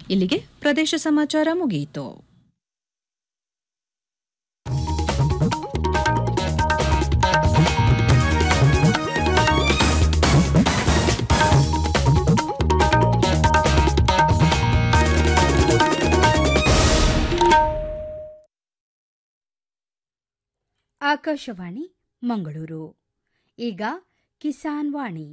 ಇಲ್ಲಿಗೆ ಪ್ರದೇಶ ಸಮಾಚಾರ ಮುಗಿಯಿತು ಆಕಾಶವಾಣಿ ಮಂಗಳೂರು ಈಗ ಕಿಸಾನ್ ವಾಣಿ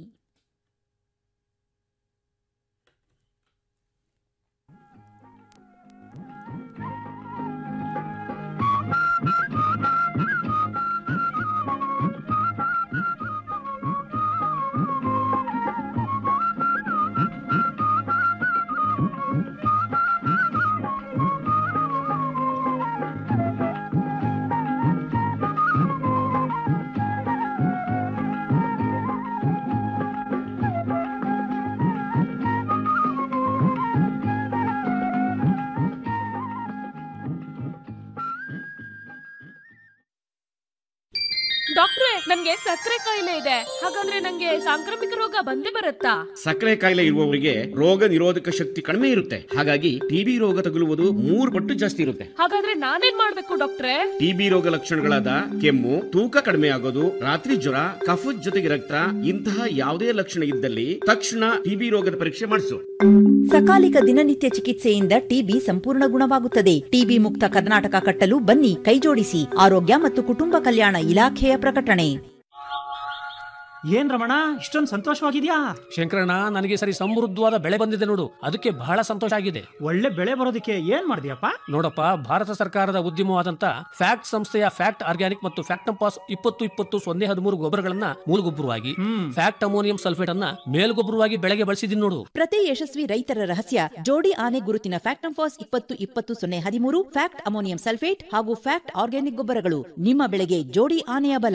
ಡಾಕ್ಟ್ರೆ ನನ್ಗೆ ಸಕ್ಕರೆ ಕಾಯಿಲೆ ಇದೆ ಹಾಗಂದ್ರೆ ನಂಗೆ ಸಾಂಕ್ರಾಮಿಕ ರೋಗ ಬಂದೇ ಬರುತ್ತಾ ಸಕ್ಕರೆ ಕಾಯಿಲೆ ಇರುವವರಿಗೆ ರೋಗ ನಿರೋಧಕ ಶಕ್ತಿ ಕಡಿಮೆ ಇರುತ್ತೆ ಹಾಗಾಗಿ ಟಿಬಿ ರೋಗ ತಗುಲುವುದು ಮೂರು ಪಟ್ಟು ಜಾಸ್ತಿ ಇರುತ್ತೆ ಹಾಗಾದ್ರೆ ನಾನೇನ್ ಮಾಡ್ಬೇಕು ಡಾಕ್ಟ್ರೆ ಟಿಬಿ ರೋಗ ಲಕ್ಷಣಗಳಾದ ಕೆಮ್ಮು ತೂಕ ಕಡಿಮೆ ಆಗೋದು ರಾತ್ರಿ ಜ್ವರ ಕಫದ ಜೊತೆಗೆ ರಕ್ತ ಇಂತಹ ಯಾವುದೇ ಲಕ್ಷಣ ಇದ್ದಲ್ಲಿ ತಕ್ಷಣ ಟಿಬಿ ರೋಗದ ಪರೀಕ್ಷೆ ಮಾಡಿಸು ಸಕಾಲಿಕ ದಿನನಿತ್ಯ ಚಿಕಿತ್ಸೆಯಿಂದ ಟಿಬಿ ಸಂಪೂರ್ಣ ಗುಣವಾಗುತ್ತದೆ ಟಿಬಿ ಮುಕ್ತ ಕರ್ನಾಟಕ ಕಟ್ಟಲು ಬನ್ನಿ ಕೈಜೋಡಿಸಿ ಆರೋಗ್ಯ ಮತ್ತು ಕುಟುಂಬ ಕಲ್ಯಾಣ ಇಲಾಖೆಯ ಪ್ರಕಟಣೆ ಏನ್ ರಮಣ ಇಷ್ಟೊಂದು ಸಂತೋಷವಾಗಿದ್ಯಾ ಶಂಕರಣ್ಣ ನನಗೆ ಸರಿ ಸಮೃದ್ಧವಾದ ಬೆಳೆ ಬಂದಿದೆ ನೋಡು ಅದಕ್ಕೆ ಬಹಳ ಸಂತೋಷ ಆಗಿದೆ ಒಳ್ಳೆ ಬೆಳೆ ಬರೋದಕ್ಕೆ ಏನ್ ಮಾಡಿದ್ಯಪ್ಪ ನೋಡಪ್ಪ ಭಾರತ ಸರ್ಕಾರದ ಉದ್ಯಮವಾದಂತ ಫ್ಯಾಕ್ಟ್ ಸಂಸ್ಥೆಯ ಫ್ಯಾಕ್ಟ್ ಆರ್ಗ್ಯಾನಿಕ್ ಮತ್ತು ಫ್ಯಾಕ್ಟಂಪಾಸ್ ಇಪ್ಪತ್ತು ಇಪ್ಪತ್ತು ಸೊನ್ನೆ ಹದಿಮೂರು ಗೊಬ್ಬರಗಳನ್ನ ಮೂಲಗೊಬ್ಬರವಾಗಿ ಫ್ಯಾಕ್ಟ್ ಅಮೋನಿಯಂ ಸಲ್ಫೇಟ್ ಅನ್ನ ಮೇಲ್ಗೊಬ್ಬರವಾಗಿ ಬೆಳೆಗೆ ಬಳಸಿದೀನಿ ನೋಡು ಪ್ರತಿ ಯಶಸ್ವಿ ರೈತರ ರಹಸ್ಯ ಜೋಡಿ ಆನೆ ಗುರುತಿನ ಫ್ಯಾಕ್ಟಂಫಾಸ್ ಇಪ್ಪತ್ತು ಇಪ್ಪತ್ತು ಸೊನ್ನೆ ಹದಿಮೂರು ಫ್ಯಾಕ್ಟ್ ಅಮೋನಿಯಂ ಸಲ್ಫೇಟ್ ಹಾಗೂ ಫ್ಯಾಕ್ಟ್ ಆರ್ಗ್ಯಾನಿಕ್ ಗೊಬ್ಬರಗಳು ನಿಮ್ಮ ಬೆಳೆಗೆ ಜೋಡಿ ಆನೆಯ ಬಲ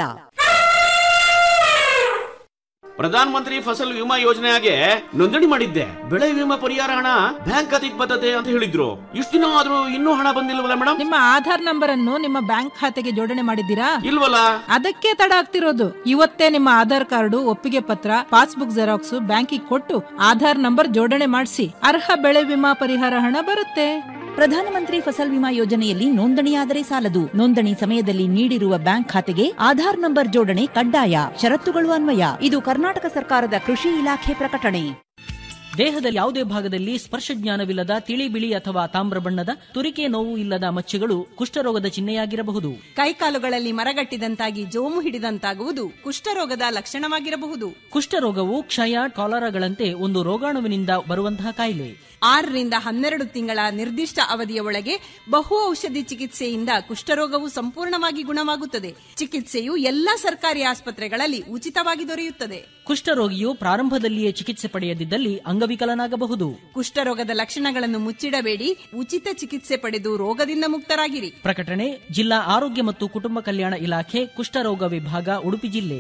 ಪ್ರಧಾನ ಮಂತ್ರಿ ಫಸಲ್ ವಿಮಾ ಯೋಜನೆಗೆ ನೋಂದಣಿ ಮಾಡಿದ್ದೆ ಬೆಳೆ ವಿಮಾ ಪರಿಹಾರ ಹಣ ಬ್ಯಾಂಕ್ ಖಾತೆಗೆ ಬರ್ತದೆ ಅಂತ ಹೇಳಿದ್ರು ಇಷ್ಟು ದಿನ ಆದ್ರೂ ಇನ್ನೂ ಹಣ ಬಂದಿಲ್ವಲ್ಲ ಮೇಡಮ್ ನಿಮ್ಮ ಆಧಾರ್ ನಂಬರ್ ಅನ್ನು ನಿಮ್ಮ ಬ್ಯಾಂಕ್ ಖಾತೆಗೆ ಜೋಡಣೆ ಮಾಡಿದ್ದೀರಾ ಇಲ್ವಲ್ಲ ಅದಕ್ಕೆ ತಡ ಆಗ್ತಿರೋದು ಇವತ್ತೇ ನಿಮ್ಮ ಆಧಾರ್ ಕಾರ್ಡು ಒಪ್ಪಿಗೆ ಪತ್ರ ಪಾಸ್ಬುಕ್ ಜೆರಾಕ್ಸ್ ಬ್ಯಾಂಕಿಗೆ ಕೊಟ್ಟು ಆಧಾರ್ ನಂಬರ್ ಜೋಡಣೆ ಮಾಡಿಸಿ ಅರ್ಹ ಬೆಳೆ ವಿಮಾ ಪರಿಹಾರ ಹಣ ಬರುತ್ತೆ ಪ್ರಧಾನಮಂತ್ರಿ ಫಸಲ್ ವಿಮಾ ಯೋಜನೆಯಲ್ಲಿ ನೋಂದಣಿಯಾದರೆ ಸಾಲದು ನೋಂದಣಿ ಸಮಯದಲ್ಲಿ ನೀಡಿರುವ ಬ್ಯಾಂಕ್ ಖಾತೆಗೆ ಆಧಾರ್ ನಂಬರ್ ಜೋಡಣೆ ಕಡ್ಡಾಯ ಷರತ್ತುಗಳು ಅನ್ವಯ ಇದು ಕರ್ನಾಟಕ ಸರ್ಕಾರದ ಕೃಷಿ ಇಲಾಖೆ ಪ್ರಕಟಣೆ ದೇಹದ ಯಾವುದೇ ಭಾಗದಲ್ಲಿ ಸ್ಪರ್ಶ ಜ್ಞಾನವಿಲ್ಲದ ತಿಳಿ ಬಿಳಿ ಅಥವಾ ತಾಮ್ರ ಬಣ್ಣದ ತುರಿಕೆ ನೋವು ಇಲ್ಲದ ಮಚ್ಚೆಗಳು ಕುಷ್ಠರೋಗದ ಚಿಹ್ನೆಯಾಗಿರಬಹುದು ಕೈಕಾಲುಗಳಲ್ಲಿ ಮರಗಟ್ಟಿದಂತಾಗಿ ಜೋಮು ಹಿಡಿದಂತಾಗುವುದು ಕುಷ್ಠರೋಗದ ಲಕ್ಷಣವಾಗಿರಬಹುದು ಕುಷ್ಠರೋಗವು ಕ್ಷಯ ಕಾಲರಾಗಳಂತೆ ಒಂದು ರೋಗಾಣುವಿನಿಂದ ಬರುವಂತಹ ಕಾಯಿಲೆ ಆರರಿಂದ ಹನ್ನೆರಡು ತಿಂಗಳ ನಿರ್ದಿಷ್ಟ ಅವಧಿಯ ಒಳಗೆ ಬಹು ಔಷಧಿ ಚಿಕಿತ್ಸೆಯಿಂದ ಕುಷ್ಠರೋಗವು ಸಂಪೂರ್ಣವಾಗಿ ಗುಣವಾಗುತ್ತದೆ ಚಿಕಿತ್ಸೆಯು ಎಲ್ಲಾ ಸರ್ಕಾರಿ ಆಸ್ಪತ್ರೆಗಳಲ್ಲಿ ಉಚಿತವಾಗಿ ದೊರೆಯುತ್ತದೆ ಕುಷ್ಠರೋಗಿಯು ಪ್ರಾರಂಭದಲ್ಲಿಯೇ ಚಿಕಿತ್ಸೆ ಪಡೆಯದಿದ್ದಲ್ಲಿ ಅಂಗವಿಕಲನಾಗಬಹುದು ಕುಷ್ಠರೋಗದ ಲಕ್ಷಣಗಳನ್ನು ಮುಚ್ಚಿಡಬೇಡಿ ಉಚಿತ ಚಿಕಿತ್ಸೆ ಪಡೆದು ರೋಗದಿಂದ ಮುಕ್ತರಾಗಿರಿ ಪ್ರಕಟಣೆ ಜಿಲ್ಲಾ ಆರೋಗ್ಯ ಮತ್ತು ಕುಟುಂಬ ಕಲ್ಯಾಣ ಇಲಾಖೆ ಕುಷ್ಠರೋಗ ವಿಭಾಗ ಉಡುಪಿ ಜಿಲ್ಲೆ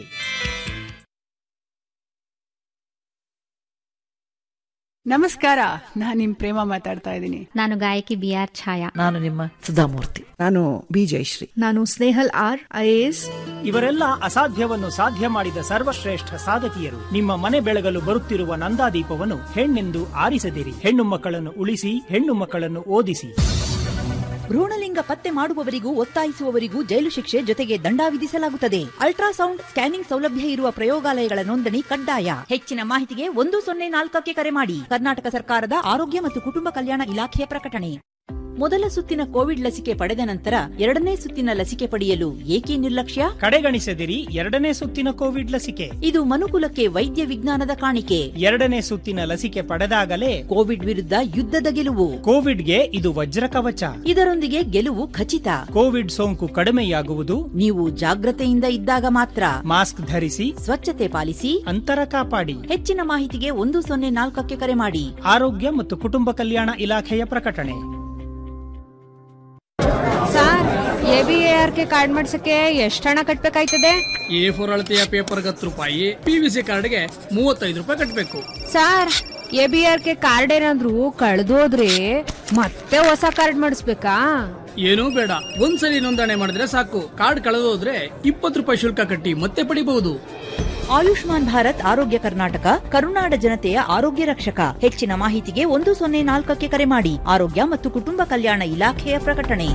ನಮಸ್ಕಾರ ನಾನು ನಿಮ್ ಪ್ರೇಮ ಮಾತಾಡ್ತಾ ಇದ್ದೀನಿ ನಾನು ಗಾಯಕಿ ಬಿ ಆರ್ ಛಾಯಾ ನಾನು ನಿಮ್ಮ ಸುಧಾಮೂರ್ತಿ ನಾನು ಬಿ ಜಯಶ್ರೀ ನಾನು ಸ್ನೇಹಲ್ ಆರ್ ಐಎಎಸ್ ಇವರೆಲ್ಲ ಅಸಾಧ್ಯವನ್ನು ಸಾಧ್ಯ ಮಾಡಿದ ಸರ್ವಶ್ರೇಷ್ಠ ಸಾಧಕಿಯರು ನಿಮ್ಮ ಮನೆ ಬೆಳಗಲು ಬರುತ್ತಿರುವ ನಂದಾದೀಪವನ್ನು ಹೆಣ್ಣೆಂದು ಆರಿಸದಿರಿ ಹೆಣ್ಣು ಮಕ್ಕಳನ್ನು ಉಳಿಸಿ ಹೆಣ್ಣು ಮಕ್ಕಳನ್ನು ಓದಿಸಿ ಭ್ರೂಣಲಿಂಗ ಪತ್ತೆ ಮಾಡುವವರಿಗೂ ಒತ್ತಾಯಿಸುವವರಿಗೂ ಜೈಲು ಶಿಕ್ಷೆ ಜೊತೆಗೆ ದಂಡ ವಿಧಿಸಲಾಗುತ್ತದೆ ಅಲ್ಟ್ರಾಸೌಂಡ್ ಸ್ಕ್ಯಾನಿಂಗ್ ಸೌಲಭ್ಯ ಇರುವ ಪ್ರಯೋಗಾಲಯಗಳ ನೋಂದಣಿ ಕಡ್ಡಾಯ ಹೆಚ್ಚಿನ ಮಾಹಿತಿಗೆ ಒಂದು ಸೊನ್ನೆ ನಾಲ್ಕಕ್ಕೆ ಕರೆ ಮಾಡಿ ಕರ್ನಾಟಕ ಸರ್ಕಾರದ ಆರೋಗ್ಯ ಮತ್ತು ಕುಟುಂಬ ಕಲ್ಯಾಣ ಇಲಾಖೆಯ ಪ್ರಕಟಣೆ ಮೊದಲ ಸುತ್ತಿನ ಕೋವಿಡ್ ಲಸಿಕೆ ಪಡೆದ ನಂತರ ಎರಡನೇ ಸುತ್ತಿನ ಲಸಿಕೆ ಪಡೆಯಲು ಏಕೆ ನಿರ್ಲಕ್ಷ್ಯ ಕಡೆಗಣಿಸದಿರಿ ಎರಡನೇ ಸುತ್ತಿನ ಕೋವಿಡ್ ಲಸಿಕೆ ಇದು ಮನುಕುಲಕ್ಕೆ ವೈದ್ಯ ವಿಜ್ಞಾನದ ಕಾಣಿಕೆ ಎರಡನೇ ಸುತ್ತಿನ ಲಸಿಕೆ ಪಡೆದಾಗಲೇ ಕೋವಿಡ್ ವಿರುದ್ಧ ಯುದ್ಧದ ಗೆಲುವು ಕೋವಿಡ್ಗೆ ಇದು ವಜ್ರ ಕವಚ ಇದರೊಂದಿಗೆ ಗೆಲುವು ಖಚಿತ ಕೋವಿಡ್ ಸೋಂಕು ಕಡಿಮೆಯಾಗುವುದು ನೀವು ಜಾಗ್ರತೆಯಿಂದ ಇದ್ದಾಗ ಮಾತ್ರ ಮಾಸ್ಕ್ ಧರಿಸಿ ಸ್ವಚ್ಛತೆ ಪಾಲಿಸಿ ಅಂತರ ಕಾಪಾಡಿ ಹೆಚ್ಚಿನ ಮಾಹಿತಿಗೆ ಒಂದು ಸೊನ್ನೆ ನಾಲ್ಕಕ್ಕೆ ಕರೆ ಮಾಡಿ ಆರೋಗ್ಯ ಮತ್ತು ಕುಟುಂಬ ಕಲ್ಯಾಣ ಇಲಾಖೆಯ ಪ್ರಕಟಣೆ sir A B A R K card ಮಾಡ್ಸಕ್ಕೆ ಎಷ್ಟು ಹಣ ಕಟ್ಬೇಕಾಯ್ತದೆ ಎ ಫೋರ್ ಅಳತೆಯ ಪೇಪರ್ಗೆ ಹತ್ತು ರೂಪಾಯಿ ಪಿ ವಿ ಸಿ ಕಾರ್ಡ್ಗೆ ಮೂವತ್ತೈದು ರೂಪಾಯಿ ಕಟ್ಟಬೇಕು sir A B R K card ಏನಾದ್ರು ಕಳೆದೋದ್ರೆ ಮತ್ತೆ ಹೊಸ ಕಾರ್ಡ್ ಮಾಡಿಸ್ಬೇಕಾ ಏನೂ ಬೇಡ ಒಂದ್ಸಲಿ ನೋಂದಣಿ ಮಾಡಿದ್ರೆ ಸಾಕು ಕಾರ್ಡ್ ಕಳೆದೋದ್ರೆ ಇಪ್ಪತ್ತು ರೂಪಾಯಿ ಶುಲ್ಕ ಕಟ್ಟಿ ಮತ್ತೆ ಪಡಿಬಹುದು ಆಯುಷ್ಮಾನ್ ಭಾರತ್ ಆರೋಗ್ಯ ಕರ್ನಾಟಕ ಕರುನಾಡ ಜನತೆಯ ಆರೋಗ್ಯ ರಕ್ಷಕ ಹೆಚ್ಚಿನ ಮಾಹಿತಿಗೆ ಒಂದು ಸೊನ್ನೆ ನಾಲ್ಕಕ್ಕೆ ಕರೆ ಮಾಡಿ ಆರೋಗ್ಯ ಮತ್ತು ಕುಟುಂಬ ಕಲ್ಯಾಣ ಇಲಾಖೆಯ ಪ್ರಕಟಣೆ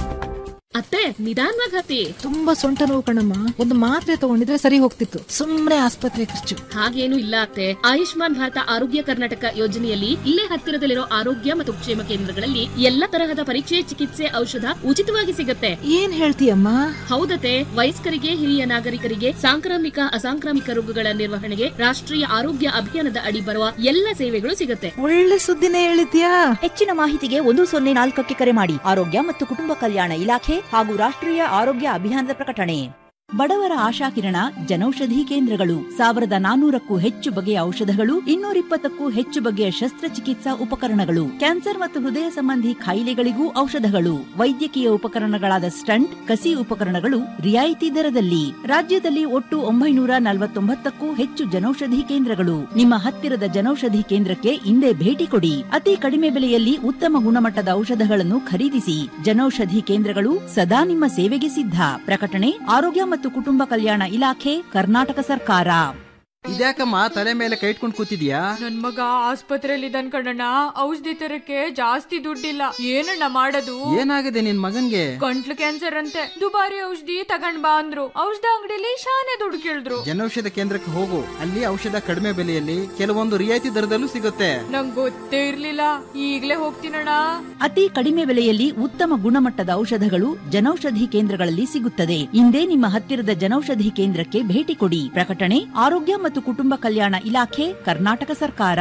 ಅತ್ತೆ ನಿಧಾನವಾಗಿ ಹತ್ತಿ ತುಂಬಾ ಸೊಂಟ ನೋವು ಕಣಮ್ಮ ಒಂದು ಮಾತ್ರೆ ತಗೊಂಡಿದ್ರೆ ಸರಿ ಹೋಗ್ತಿತ್ತು ಸುಮ್ನೆ ಆಸ್ಪತ್ರೆ ಖರ್ಚು ಹಾಗೇನು ಇಲ್ಲ ಅತ್ತೆ ಆಯುಷ್ಮಾನ್ ಭಾರತ ಆರೋಗ್ಯ ಕರ್ನಾಟಕ ಯೋಜನೆಯಲ್ಲಿ ಇಲ್ಲೇ ಹತ್ತಿರದಲ್ಲಿರೋ ಆರೋಗ್ಯ ಮತ್ತು ಕ್ಷೇಮ ಕೇಂದ್ರಗಳಲ್ಲಿ ಎಲ್ಲ ತರಹದ ಪರೀಕ್ಷೆ ಚಿಕಿತ್ಸೆ ಔಷಧ ಉಚಿತವಾಗಿ ಸಿಗುತ್ತೆ ಏನ್ ಹೇಳ್ತೀಯಮ್ಮ ಹೌದತೆ ವಯಸ್ಕರಿಗೆ ಹಿರಿಯ ನಾಗರಿಕರಿಗೆ ಸಾಂಕ್ರಾಮಿಕ ಅಸಾಂಕ್ರಾಮಿಕ ರೋಗಗಳ ನಿರ್ವಹಣೆಗೆ ರಾಷ್ಟ್ರೀಯ ಆರೋಗ್ಯ ಅಭಿಯಾನದ ಅಡಿ ಬರುವ ಎಲ್ಲ ಸೇವೆಗಳು ಸಿಗುತ್ತೆ ಒಳ್ಳೆ ಸುದ್ದಿನೇ ಹೇಳಿದ್ಯಾ ಹೆಚ್ಚಿನ ಮಾಹಿತಿಗೆ ಒಂದು ಸೊನ್ನೆ ನಾಲ್ಕಕ್ಕೆ ಕರೆ ಮಾಡಿ ಆರೋಗ್ಯ ಮತ್ತು ಕುಟುಂಬ ಕಲ್ಯಾಣ ಇಲಾಖೆ ಹಾಗೂ ರಾಷ್ಟ್ರೀಯ ಆರೋಗ್ಯ ಅಭಿಯಾನದ ಪ್ರಕಟಣೆ ಬಡವರ ಆಶಾಕಿರಣ ಜನೌಷಧಿ ಕೇಂದ್ರಗಳು ಸಾವಿರದ ನಾನೂರಕ್ಕೂ ಹೆಚ್ಚು ಬಗೆಯ ಔಷಧಗಳು ಇನ್ನೂರಿಪ್ಪತ್ತಕ್ಕೂ ಹೆಚ್ಚು ಬಗೆಯ ಶಸ್ತ್ರಚಿಕಿತ್ಸಾ ಉಪಕರಣಗಳು ಕ್ಯಾನ್ಸರ್ ಮತ್ತು ಹೃದಯ ಸಂಬಂಧಿ ಕಾಯಿಲೆಗಳಿಗೂ ಔಷಧಗಳು ವೈದ್ಯಕೀಯ ಉಪಕರಣಗಳಾದ ಸ್ಟಂಟ್ ಕಸಿ ಉಪಕರಣಗಳು ರಿಯಾಯಿತಿ ದರದಲ್ಲಿ ರಾಜ್ಯದಲ್ಲಿ ಒಟ್ಟು ಒಂಬೈನೂರ ನಲವತ್ತೊಂಬತ್ತಕ್ಕೂ ಹೆಚ್ಚು ಜನೌಷಧಿ ಕೇಂದ್ರಗಳು ನಿಮ್ಮ ಹತ್ತಿರದ ಜನೌಷಧಿ ಕೇಂದ್ರಕ್ಕೆ ಇಂದೇ ಭೇಟಿ ಕೊಡಿ ಅತಿ ಕಡಿಮೆ ಬೆಲೆಯಲ್ಲಿ ಉತ್ತಮ ಗುಣಮಟ್ಟದ ಔಷಧಗಳನ್ನು ಖರೀದಿಸಿ ಜನೌಷಧಿ ಕೇಂದ್ರಗಳು ಸದಾ ನಿಮ್ಮ ಸೇವೆಗೆ ಸಿದ್ಧ ಪ್ರಕಟಣೆ ಆರೋಗ್ಯ ಮತ್ತು ಕುಟುಂಬ ಕಲ್ಯಾಣ ಇಲಾಖೆ ಕರ್ನಾಟಕ ಸರ್ಕಾರ ಇದ್ಯಾಕಮ್ಮ ತಲೆ ಮೇಲೆ ಕೈ ಇಟ್ಕೊಂಡು ಕೂತಿದ್ಯಾ ನನ್ ಮಗ ಆಸ್ಪತ್ರೆಯಲ್ಲಿ ಇದ್ದಾನ್ ಕಣಣ್ಣ ಔಷಧಿ ತರಕ್ಕೆ ಜಾಸ್ತಿ ದುಡ್ಡಿಲ್ಲ ಏನಣ್ಣ ಮಾಡೋದು ಏನಾಗಿದೆ ನಿನ್ ಮಗನ್ಗೆ ಗಂಟ್ಲು ಕ್ಯಾನ್ಸರ್ ಅಂತೆ ದುಬಾರಿ ಔಷಧಿ ತಗೊಂಡ್ ಬಾ ಅಂದ್ರು ಔಷಧ ಅಂಗಡಿಲಿ ಶಾನೆ ದುಡ್ಡು ಕೇಳಿದ್ರು ಜನೌಷಧ ಕೇಂದ್ರಕ್ಕೆ ಹೋಗು ಅಲ್ಲಿ ಔಷಧ ಕಡಿಮೆ ಬೆಲೆಯಲ್ಲಿ ಕೆಲವೊಂದು ರಿಯಾಯಿತಿ ದರದಲ್ಲೂ ಸಿಗುತ್ತೆ ನಂಗ್ ಗೊತ್ತೇ ಇರ್ಲಿಲ್ಲ ಈಗ್ಲೇ ಹೋಗ್ತೀನಣ್ಣ ಅತಿ ಕಡಿಮೆ ಬೆಲೆಯಲ್ಲಿ ಉತ್ತಮ ಗುಣಮಟ್ಟದ ಔಷಧಗಳು ಜನೌಷಧಿ ಕೇಂದ್ರಗಳಲ್ಲಿ ಸಿಗುತ್ತದೆ ಇಂದೇ ನಿಮ್ಮ ಹತ್ತಿರದ ಜನೌಷಧಿ ಕೇಂದ್ರಕ್ಕೆ ಭೇಟಿ ಕೊಡಿ ಪ್ರಕಟಣೆ ಆರೋಗ್ಯ ಮತ್ತು ಕುಟುಂಬ ಕಲ್ಯಾಣ ಇಲಾಖೆ ಕರ್ನಾಟಕ ಸರ್ಕಾರ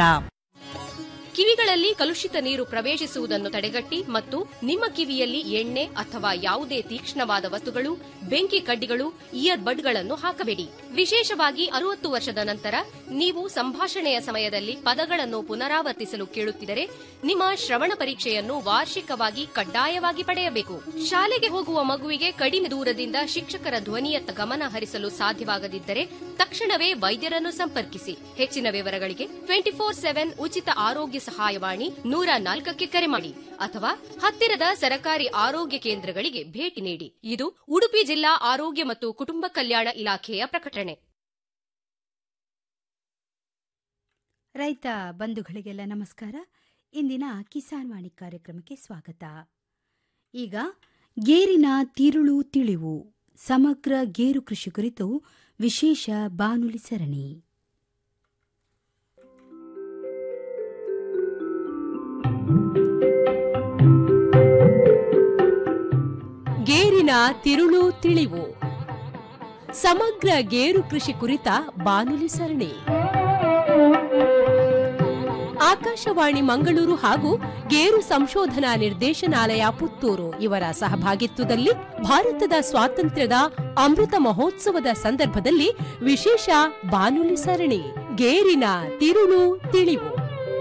ಕಿವಿಗಳಲ್ಲಿ ಕಲುಷಿತ ನೀರು ಪ್ರವೇಶಿಸುವುದನ್ನು ತಡೆಗಟ್ಟಿ ಮತ್ತು ನಿಮ್ಮ ಕಿವಿಯಲ್ಲಿ ಎಣ್ಣೆ ಅಥವಾ ಯಾವುದೇ ತೀಕ್ಷ್ಣವಾದ ವಸ್ತುಗಳು ಬೆಂಕಿ ಕಡ್ಡಿಗಳು ಇಯರ್ ಬಡ್ಗಳನ್ನು ಹಾಕಬೇಡಿ ವಿಶೇಷವಾಗಿ ಅರುವತ್ತು ವರ್ಷದ ನಂತರ ನೀವು ಸಂಭಾಷಣೆಯ ಸಮಯದಲ್ಲಿ ಪದಗಳನ್ನು ಪುನರಾವರ್ತಿಸಲು ಕೇಳುತ್ತಿದ್ದರೆ ನಿಮ್ಮ ಶ್ರವಣ ಪರೀಕ್ಷೆಯನ್ನು ವಾರ್ಷಿಕವಾಗಿ ಕಡ್ಡಾಯವಾಗಿ ಪಡೆಯಬೇಕು ಶಾಲೆಗೆ ಹೋಗುವ ಮಗುವಿಗೆ ಕಡಿಮೆ ದೂರದಿಂದ ಶಿಕ್ಷಕರ ಧ್ವನಿಯತ್ತ ಗಮನ ಹರಿಸಲು ಸಾಧ್ಯವಾಗದಿದ್ದರೆ ತಕ್ಷಣವೇ ವೈದ್ಯರನ್ನು ಸಂಪರ್ಕಿಸಿ ಹೆಚ್ಚಿನ ವಿವರಗಳಿಗೆ ಟ್ವೆಂಟಿ ಫೋರ್ ಸೆವೆನ್ ಉಚಿತ ಆರೋಗ್ಯ ಸಹಾಯವಾಣಿ ನೂರ ನಾಲ್ಕಕ್ಕೆ ಕರೆ ಮಾಡಿ ಅಥವಾ ಹತ್ತಿರದ ಸರಕಾರಿ ಆರೋಗ್ಯ ಕೇಂದ್ರಗಳಿಗೆ ಭೇಟಿ ನೀಡಿ ಇದು ಉಡುಪಿ ಜಿಲ್ಲಾ ಆರೋಗ್ಯ ಮತ್ತು ಕುಟುಂಬ ಕಲ್ಯಾಣ ಇಲಾಖೆಯ ಪ್ರಕಟಣೆ ರೈತ ಬಂಧುಗಳಿಗೆಲ್ಲ ನಮಸ್ಕಾರ ಇಂದಿನ ಕಿಸಾನ್ ವಾಣಿ ಕಾರ್ಯಕ್ರಮಕ್ಕೆ ಸ್ವಾಗತ ಈಗ ಗೇರಿನ ತಿರುಳು ತಿಳಿವು ಸಮಗ್ರ ಗೇರು ಕೃಷಿ ಕುರಿತು ವಿಶೇಷ ಬಾನುಲಿ ಸರಣಿ ಗೇರಿನ ತಿರುಳು ತಿಳಿವು ಸಮಗ್ರ ಗೇರು ಕೃಷಿ ಕುರಿತ ಬಾನುಲಿ ಸರಣಿ ಆಕಾಶವಾಣಿ ಮಂಗಳೂರು ಹಾಗೂ ಗೇರು ಸಂಶೋಧನಾ ನಿರ್ದೇಶನಾಲಯ ಪುತ್ತೂರು ಇವರ ಸಹಭಾಗಿತ್ವದಲ್ಲಿ ಭಾರತದ ಸ್ವಾತಂತ್ರ್ಯದ ಅಮೃತ ಮಹೋತ್ಸವದ ಸಂದರ್ಭದಲ್ಲಿ ವಿಶೇಷ ಬಾನುಲಿ ಸರಣಿ ಗೇರಿನ ತಿರುಳು ತಿಳಿವು